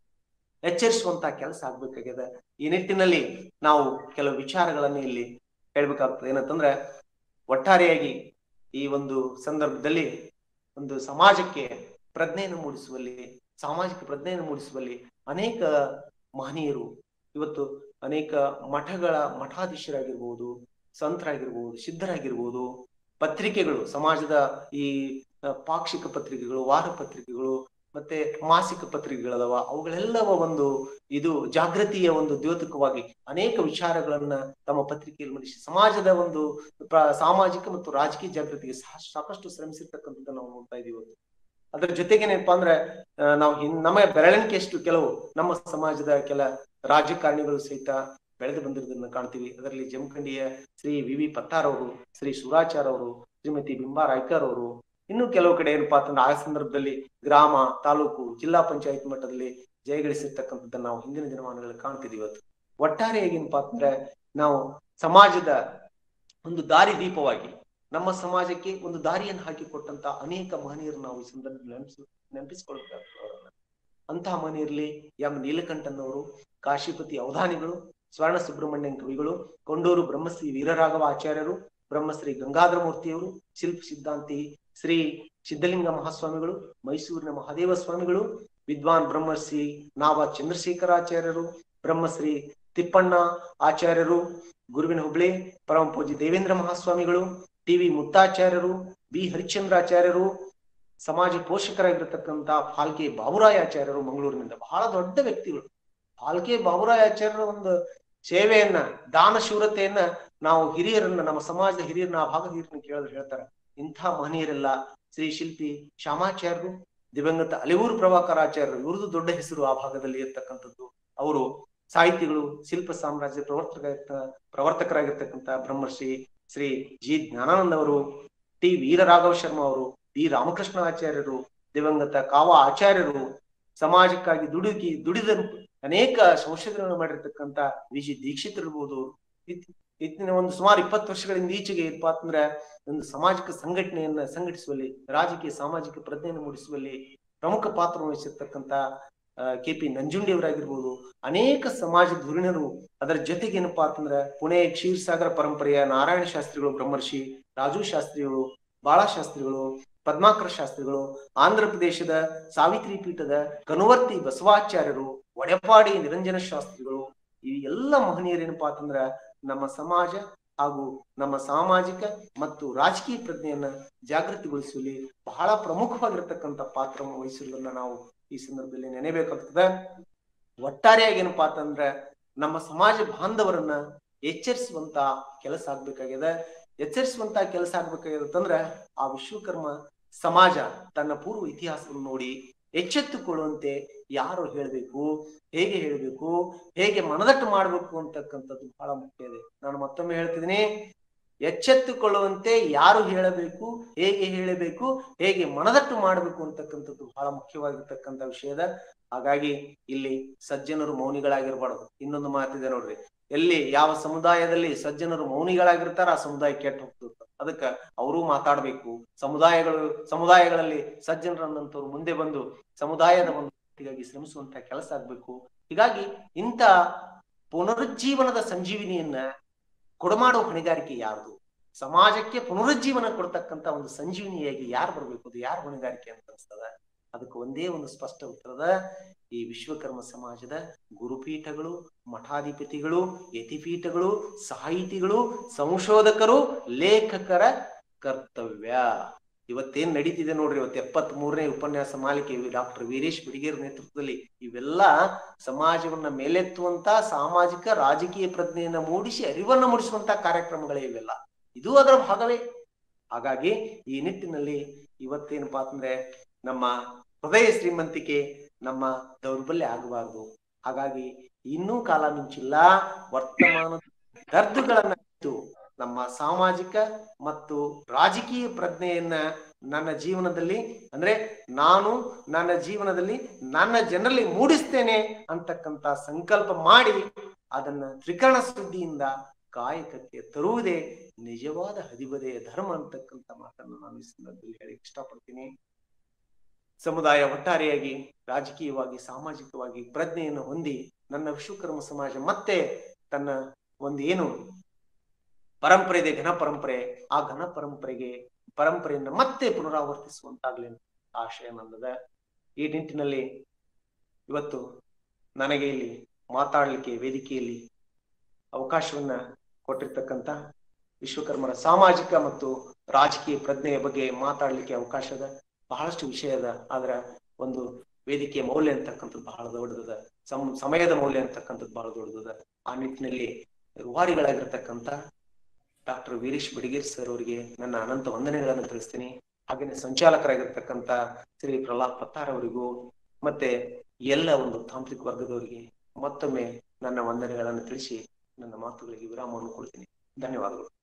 ಎಚ್ಚರಿಸುವಂತ ಕೆಲಸ ಆಗ್ಬೇಕಾಗ್ಯದ ಈ ನಿಟ್ಟಿನಲ್ಲಿ ನಾವು ಕೆಲವು ವಿಚಾರಗಳನ್ನ ಇಲ್ಲಿ ಹೇಳ್ಬೇಕಾಗ್ತದೆ ಏನಂತಂದ್ರೆ ಒಟ್ಟಾರೆಯಾಗಿ ಈ ಒಂದು ಸಂದರ್ಭದಲ್ಲಿ ಒಂದು ಸಮಾಜಕ್ಕೆ ಪ್ರಜ್ಞೆಯನ್ನು ಮೂಡಿಸುವಲ್ಲಿ ಸಾಮಾಜಿಕ ಪ್ರಜ್ಞೆಯನ್ನು ಮೂಡಿಸುವಲ್ಲಿ ಅನೇಕ ಮಹನೀಯರು ಇವತ್ತು ಅನೇಕ ಮಠಗಳ ಮಠಾಧೀಶರಾಗಿರ್ಬೋದು ಸಂತರಾಗಿರ್ಬೋದು ಸಿದ್ಧರಾಗಿರ್ಬೋದು ಪತ್ರಿಕೆಗಳು ಸಮಾಜದ ಈ ಪಾಕ್ಷಿಕ ಪತ್ರಿಕೆಗಳು ವಾರ ಪತ್ರಿಕೆಗಳು ಮತ್ತೆ ಮಾಸಿಕ ಪತ್ರಿಕೆಗಳದವ ಅವುಗಳೆಲ್ಲವ ಒಂದು ಇದು ಜಾಗೃತಿಯ ಒಂದು ದ್ಯೋತಕವಾಗಿ ಅನೇಕ ವಿಚಾರಗಳನ್ನ ತಮ್ಮ ಪತ್ರಿಕೆಯಲ್ಲಿ ಮಂಡಿಸಿ ಸಮಾಜದ ಒಂದು ಸಾಮಾಜಿಕ ಮತ್ತು ರಾಜಕೀಯ ಜಾಗೃತಿಗೆ ಸಾಕಷ್ಟು ಶ್ರಮಿಸಿರ್ತಕ್ಕಂಥದ್ದು ನಾವು ನೋಡ್ತಾ ಇದೀವಿ ಅದ್ರ ಜೊತೆಗೇನಪ್ಪಾ ಅಂದ್ರೆ ನಾವು ನಮ್ಮ ಬೆರಳಿಕೆಯಷ್ಟು ಕೆಲವು ನಮ್ಮ ಸಮಾಜದ ಕೆಲ ರಾಜಕಾರಣಿಗಳು ಸಹಿತ ಬೆಳೆದು ಬಂದಿರೋದನ್ನ ಕಾಣ್ತೀವಿ ಅದರಲ್ಲಿ ಜಮಖಂಡಿಯ ಶ್ರೀ ವಿ ವಿ ಪತ್ತಾರ್ ಅವರು ಶ್ರೀ ಸುರಾಚಾರ್ ಅವರು ಶ್ರೀಮತಿ ಬಿಂಬಾ ರಾಯ್ಕರ್ ಅವರು ಇನ್ನು ಕೆಲವು ಕಡೆ ಏನಪ್ಪಾ ಅಂತಂದ್ರೆ ಆ ಸಂದರ್ಭದಲ್ಲಿ ಗ್ರಾಮ ತಾಲೂಕು ಜಿಲ್ಲಾ ಪಂಚಾಯತ್ ಮಟ್ಟದಲ್ಲಿ ಜಯಗಳಿಸಿರ್ತಕ್ಕಂಥದ್ದನ್ನ ನಾವು ಹಿಂದಿನ ದಿನಮಾನಗಳಲ್ಲಿ ಕಾಣ್ತಿದೀವಿ ಇವತ್ತು ಒಟ್ಟಾರೆಯಾಗಿ ಏನಪ್ಪಾ ಅಂತಂದ್ರೆ ನಾವು ಸಮಾಜದ ಒಂದು ದಾರಿ ದೀಪವಾಗಿ ನಮ್ಮ ಸಮಾಜಕ್ಕೆ ಒಂದು ದಾರಿಯನ್ನು ಹಾಕಿಕೊಟ್ಟಂತ ಅನೇಕ ಮಹನೀಯರು ನಾವು ಈ ಸಂದರ್ಭದಲ್ಲಿ ನೆನಪಿಸ್ ನೆನಪಿಸ್ಕೊಳ್ಬೇಕಾಗ್ತದೆ ಅವರನ್ನ ಅಂತಹ ಮಹನೀಯರಲ್ಲಿ ಎಂ ನೀಲಕಂಠನವರು ಕಾಶಿಪತಿ ಅವಧಾನಿಗಳು ಸ್ವರ್ಣ ಸುಬ್ರಹ್ಮಣ್ಯಂ ಕವಿಗಳು ಕೊಂಡೂರು ಬ್ರಹ್ಮಶ್ರೀ ವೀರರಾಘವ ಆಚಾರ್ಯರು ಬ್ರಹ್ಮಶ್ರೀ ಗಂಗಾಧರ ಮೂರ್ತಿಯವರು ಶಿಲ್ಪ ಸಿದ್ಧಾಂತಿ ಶ್ರೀ ಸಿದ್ಧಲಿಂಗ ಮಹಾಸ್ವಾಮಿಗಳು ಮೈಸೂರಿನ ಮಹಾದೇವ ಸ್ವಾಮಿಗಳು ವಿದ್ವಾನ್ ಬ್ರಹ್ಮಶ್ರೀ ನಾವ ಚಂದ್ರಶೇಖರಾಚಾರ್ಯರು ಬ್ರಹ್ಮಶ್ರೀ ತಿಪ್ಪಣ್ಣ ಆಚಾರ್ಯರು ಗುರುವಿನ ಹುಬ್ಳಿ ಪರಮ ಪೂಜಿ ದೇವೇಂದ್ರ ಮಹಾಸ್ವಾಮಿಗಳು ಟಿ ವಿ ಮುತ್ತಾಚಾರ್ಯರು ಬಿ ಹರಿಶ್ಚಂದ್ರಾಚಾರ್ಯರು ಸಮಾಜ ಪೋಷಕರಾಗಿರ್ತಕ್ಕಂಥ ಫಾಲ್ಕೆ ಬಾಬುರಾಯ ಆಚಾರ್ಯರು ಮಂಗಳೂರಿನಿಂದ ಬಹಳ ದೊಡ್ಡ ವ್ಯಕ್ತಿಗಳು ಫಾಲ್ಕೆ ಬಾಬುರಾಯ ಆಚಾರ್ಯರ ಒಂದು ಸೇವೆಯನ್ನ ದಾನ ಶೂರತೆಯನ್ನ ನಾವು ಹಿರಿಯರನ್ನ ನಮ್ಮ ಸಮಾಜದ ಹಿರಿಯರನ್ನ ಆ ಭಾಗದ ಹಿರಿಯರನ್ನ ಕೇಳಿದ್ರೆ ಹೇಳ್ತಾರೆ ಇಂಥ ಮಹನೀಯರೆಲ್ಲ ಶ್ರೀ ಶಿಲ್ಪಿ ಶ್ಯಾಮಾಚಾರ್ಯರು ದಿವಂಗತ ಅಲಿವೂರು ಪ್ರಭಾಕರ ಆಚಾರ್ಯರು ಇವ್ರದ್ದು ದೊಡ್ಡ ಹೆಸರು ಆ ಭಾಗದಲ್ಲಿ ಇರ್ತಕ್ಕಂಥದ್ದು ಅವರು ಸಾಹಿತಿಗಳು ಶಿಲ್ಪ ಸಾಮ್ರಾಜ್ಯ ಪ್ರವರ್ತಕ ಪ್ರವರ್ತಕರಾಗಿರ್ತಕ್ಕಂಥ ಬ್ರಹ್ಮರ್ಷಿ ಶ್ರೀ ಜಿ ಜ್ಞಾನಾನಂದ ಅವರು ಟಿ ವೀರರಾಘವ ಶರ್ಮಾ ಅವರು ಡಿ ರಾಮಕೃಷ್ಣ ಆಚಾರ್ಯರು ದಿವಂಗತ ಕಾವ ಆಚಾರ್ಯರು ಸಮಾಜಕ್ಕಾಗಿ ದುಡುಕಿ ದುಡಿದ ಅನೇಕ ಸಂಶೋಧನೆಗಳನ್ನು ಮಾಡಿರ್ತಕ್ಕಂಥ ವಿ ಜಿ ದೀಕ್ಷಿತ್ ಇರ್ಬೋದು ಇತ್ತಿನ ಒಂದು ಸುಮಾರು ಇಪ್ಪತ್ತು ವರ್ಷಗಳಿಂದ ಈಚೆಗೆ ಏನಪ್ಪಾ ಅಂತಂದ್ರೆ ಒಂದು ಸಾಮಾಜಿಕ ಸಂಘಟನೆಯನ್ನ ಸಂಘಟಿಸುವಲ್ಲಿ ರಾಜಕೀಯ ಸಾಮಾಜಿಕ ಪ್ರಜ್ಞೆಯನ್ನು ಮೂಡಿಸುವಲ್ಲಿ ಪ್ರಮುಖ ಪಾತ್ರ ವಹಿಸಿರ್ತಕ್ಕಂಥ ಕೆ ಪಿ ನಂಜುಂಡಿಯವರಾಗಿರ್ಬೋದು ಅನೇಕ ಸಮಾಜ ಧುರೀಣರು ಅದರ ಜೊತೆಗೆ ಏನಪ್ಪಾ ಅಂತಂದ್ರೆ ಪುಣೆ ಕ್ಷೀರ್ಸಾಗರ ಪರಂಪರೆಯ ನಾರಾಯಣ ಶಾಸ್ತ್ರಿಗಳು ಬ್ರಹ್ಮರ್ಷಿ ರಾಜು ಶಾಸ್ತ್ರಿಗಳು ಬಾಳ ಶಾಸ್ತ್ರಿಗಳು ಪದ್ಮಾಕರ ಶಾಸ್ತ್ರಿಗಳು ಆಂಧ್ರ ಪ್ರದೇಶದ ಸಾವಿತ್ರಿ ಪೀಠದ ಕನುವರ್ತಿ ಬಸವಾಚಾರ್ಯರು ಒಡೆಪಾಡಿ ನಿರಂಜನ ಶಾಸ್ತ್ರಿಗಳು ಈ ಎಲ್ಲ ಮಹನೀಯರೇನಪ್ಪಾ ಅಂತಂದ್ರ ನಮ್ಮ ಸಮಾಜ ಹಾಗೂ ನಮ್ಮ ಸಾಮಾಜಿಕ ಮತ್ತು ರಾಜಕೀಯ ಪ್ರಜ್ಞೆಯನ್ನ ಜಾಗೃತಿಗೊಳಿಸುವಲ್ಲಿ ಬಹಳ ಪ್ರಮುಖವಾಗಿರ್ತಕ್ಕಂಥ ಪಾತ್ರವನ್ನು ವಹಿಸಿರುವುದನ್ನ ನಾವು ಈ ಸಂದರ್ಭದಲ್ಲಿ ನೆನೆಬೇಕಾಗ್ತದೆ ಒಟ್ಟಾರೆಯಾಗಿ ಏನಪ್ಪಾ ಅಂತಂದ್ರೆ ನಮ್ಮ ಸಮಾಜ ಬಾಂಧವರನ್ನ ಎಚ್ಚರಿಸುವಂತ ಕೆಲಸ ಆಗ್ಬೇಕಾಗಿದೆ ಎಚ್ಚರಿಸುವಂತ ಕೆಲಸ ಆಗ್ಬೇಕಾಗಿರುತ್ತಂದ್ರೆ ಆ ವಿಶ್ವಕರ್ಮ ಸಮಾಜ ತನ್ನ ಪೂರ್ವ ಇತಿಹಾಸವನ್ನು ನೋಡಿ ಎಚ್ಚೆತ್ತುಕೊಳ್ಳುವಂತೆ ಯಾರು ಹೇಳ್ಬೇಕು ಹೇಗೆ ಹೇಳ್ಬೇಕು ಹೇಗೆ ಮನದಟ್ಟು ಮಾಡ್ಬೇಕು ಅಂತಕ್ಕಂಥದ್ದು ಬಹಳ ಮುಖ್ಯ ಇದೆ ನಾನು ಮತ್ತೊಮ್ಮೆ ಹೇಳ್ತಿದ್ದೀನಿ ಎಚ್ಚೆತ್ತುಕೊಳ್ಳುವಂತೆ ಯಾರು ಹೇಳಬೇಕು ಹೇಗೆ ಹೇಳಬೇಕು ಹೇಗೆ ಮನದಟ್ಟು ಮಾಡಬೇಕು ಅಂತಕ್ಕಂಥದ್ದು ಬಹಳ ಮುಖ್ಯವಾಗಿರ್ತಕ್ಕಂಥ ವಿಷಯದ ಹಾಗಾಗಿ ಇಲ್ಲಿ ಸಜ್ಜನರು ಮೌನಿಗಳಾಗಿರ್ಬಾರ್ದು ಇನ್ನೊಂದು ಮಾತಿದೆ ನೋಡ್ರಿ ಎಲ್ಲಿ ಯಾವ ಸಮುದಾಯದಲ್ಲಿ ಸಜ್ಜನರು ಮೌನಿಗಳಾಗಿರ್ತಾರ ಆ ಸಮುದಾಯ ಕೆಟ್ಟ ಹೋಗ್ತದೆ ಅದಕ್ಕ ಅವರು ಮಾತಾಡ್ಬೇಕು ಸಮುದಾಯಗಳು ಸಮುದಾಯಗಳಲ್ಲಿ ಸಜ್ಜನರನ್ನಂತವ್ರು ಮುಂದೆ ಬಂದು ಸಮುದಾಯದ ಒಂದು ಹೀಗಾಗಿ ಶ್ರಮಿಸುವಂತ ಕೆಲಸ ಆಗ್ಬೇಕು ಹೀಗಾಗಿ ಇಂಥ ಪುನರುಜ್ಜೀವನದ ಸಂಜೀವಿನಿಯನ್ನ ಕೊಡಮಾಡುವ ಹೊಣೆಗಾರಿಕೆ ಯಾರ್ದು ಸಮಾಜಕ್ಕೆ ಪುನರುಜ್ಜೀವನ ಕೊಡ್ತಕ್ಕಂತ ಒಂದು ಸಂಜೀವಿನಿಯಾಗಿ ಯಾರು ಬರ್ಬೇಕು ಅದು ಯಾರು ಹೊಣೆಗಾರಿಕೆ ಅಂತ ಅನ್ಸ್ತದ ಅದಕ್ಕೆ ಒಂದೇ ಒಂದು ಸ್ಪಷ್ಟ ಉತ್ತರದ ಈ ವಿಶ್ವಕರ್ಮ ಸಮಾಜದ ಗುರುಪೀಠಗಳು ಮಠಾಧಿಪತಿಗಳು ಯತಿಪೀಠಗಳು ಸಾಹಿತಿಗಳು ಸಂಶೋಧಕರು ಲೇಖಕರ ಕರ್ತವ್ಯ ಇವತ್ತೇನ್ ನಡೀತಿದೆ ನೋಡ್ರಿ ಇವತ್ತು ಎಪ್ಪತ್ತ್ ಮೂರನೇ ಉಪನ್ಯಾಸ ಮಾಲಿಕೆ ಡಾಕ್ಟರ್ ವೀರೇಶ್ ಬಿಡಿಗೇರ್ ನೇತೃತ್ವದಲ್ಲಿ ಇವೆಲ್ಲ ಸಮಾಜವನ್ನ ಮೇಲೆತ್ತುವಂತ ಸಾಮಾಜಿಕ ರಾಜಕೀಯ ಪ್ರಜ್ಞೆಯನ್ನ ಮೂಡಿಸಿ ಅರಿವನ್ನ ಮೂಡಿಸುವಂತ ಕಾರ್ಯಕ್ರಮಗಳೇ ಇವೆಲ್ಲ ಇದು ಅದರ ಭಾಗವೇ ಹಾಗಾಗಿ ಈ ನಿಟ್ಟಿನಲ್ಲಿ ಇವತ್ತೇನಪ್ಪಾ ಅಂತಂದ್ರೆ ನಮ್ಮ ಹೃದಯ ಶ್ರೀಮಂತಿಕೆ ನಮ್ಮ ದೌರ್ಬಲ್ಯ ಆಗಬಾರದು ಹಾಗಾಗಿ ಇನ್ನೂ ಕಾಲ ಮಿಂಚಿಲ್ಲ ವರ್ತಮಾನದ ದರ್ದುಗಳನ್ನ ಇಟ್ಟು ನಮ್ಮ ಸಾಮಾಜಿಕ ಮತ್ತು ರಾಜಕೀಯ ಪ್ರಜ್ಞೆಯನ್ನ ನನ್ನ ಜೀವನದಲ್ಲಿ ಅಂದ್ರೆ ನಾನು ನನ್ನ ಜೀವನದಲ್ಲಿ ನನ್ನ ಜನರಲ್ಲಿ ಮೂಡಿಸ್ತೇನೆ ಅಂತಕ್ಕಂತ ಸಂಕಲ್ಪ ಮಾಡಿ ಅದನ್ನ ತ್ರಿಕರಣ ಸುದ್ದಿಯಿಂದ ಕಾಯಕಕ್ಕೆ ತರುವುದೇ ನಿಜವಾದ ಹದಿಬದೆಯ ಧರ್ಮ ಅಂತಕ್ಕಂಥ ಮಾತನ್ನು ನಾನು ಈ ಸಂದರ್ಭದಲ್ಲಿ ಹೇಳಿ ಇಷ್ಟಪಡ್ತೀನಿ ಸಮುದಾಯ ಒಟ್ಟಾರೆಯಾಗಿ ರಾಜಕೀಯವಾಗಿ ಸಾಮಾಜಿಕವಾಗಿ ಪ್ರಜ್ಞೆಯನ್ನು ಹೊಂದಿ ನನ್ನ ವಿಶ್ವಕರ್ಮ ಸಮಾಜ ಮತ್ತೆ ತನ್ನ ಒಂದು ಏನು ಪರಂಪರೆ ಇದೆ ಘನ ಪರಂಪರೆ ಆ ಘನ ಪರಂಪರೆಗೆ ಪರಂಪರೆಯನ್ನು ಮತ್ತೆ ಪುನರಾವರ್ತಿಸುವಂತಾಗ್ಲಿ ಆಶಯ ನನ್ನದ ಈ ನಿಟ್ಟಿನಲ್ಲಿ ಇವತ್ತು ನನಗೆ ಇಲ್ಲಿ ಮಾತಾಡ್ಲಿಕ್ಕೆ ವೇದಿಕೆಯಲ್ಲಿ ಅವಕಾಶವನ್ನ ಕೊಟ್ಟಿರ್ತಕ್ಕಂಥ ವಿಶ್ವಕರ್ಮರ ಸಾಮಾಜಿಕ ಮತ್ತು ರಾಜಕೀಯ ಪ್ರಜ್ಞೆಯ ಬಗ್ಗೆ ಮಾತಾಡ್ಲಿಕ್ಕೆ ಅವಕಾಶದ ಬಹಳಷ್ಟು ವಿಷಯದ ಆದ್ರ ಒಂದು ವೇದಿಕೆಯ ಮೌಲ್ಯ ಅಂತಕ್ಕಂಥದ್ದು ಬಹಳ ದೊಡ್ಡದ ಸಮ್ ಸಮಯದ ಮೌಲ್ಯ ಅಂತಕ್ಕಂಥದ್ದು ಬಹಳ ದೊಡ್ಡದ ಆ ನಿಟ್ಟಿನಲ್ಲಿ ರೂವಾರಿಗಳಾಗಿರ್ತಕ್ಕಂಥ ಡಾಕ್ಟರ್ ವೀರೇಶ್ ಬಿಡಿಗೇರ್ ಸರ್ ಅವರಿಗೆ ನನ್ನ ಅನಂತ ವಂದನೆಗಳನ್ನು ತಿಳಿಸ್ತೀನಿ ಹಾಗೇನೆ ಸಂಚಾಲಕರಾಗಿರ್ತಕ್ಕಂಥ ಶ್ರೀ ಪ್ರಹ್ಲಾದ್ ಪತ್ತಾರ್ ಅವರಿಗೂ ಮತ್ತೆ ಎಲ್ಲ ಒಂದು ತಾಂತ್ರಿಕ ವರ್ಗದವರಿಗೆ ಮತ್ತೊಮ್ಮೆ ನನ್ನ ವಂದನೆಗಳನ್ನು ತಿಳಿಸಿ ನನ್ನ ಮಾತುಗಳಿಗೆ ವಿರಾಮವನ್ನು ಕೊಡ್ತೀನಿ ಧನ್ಯವಾದಗಳು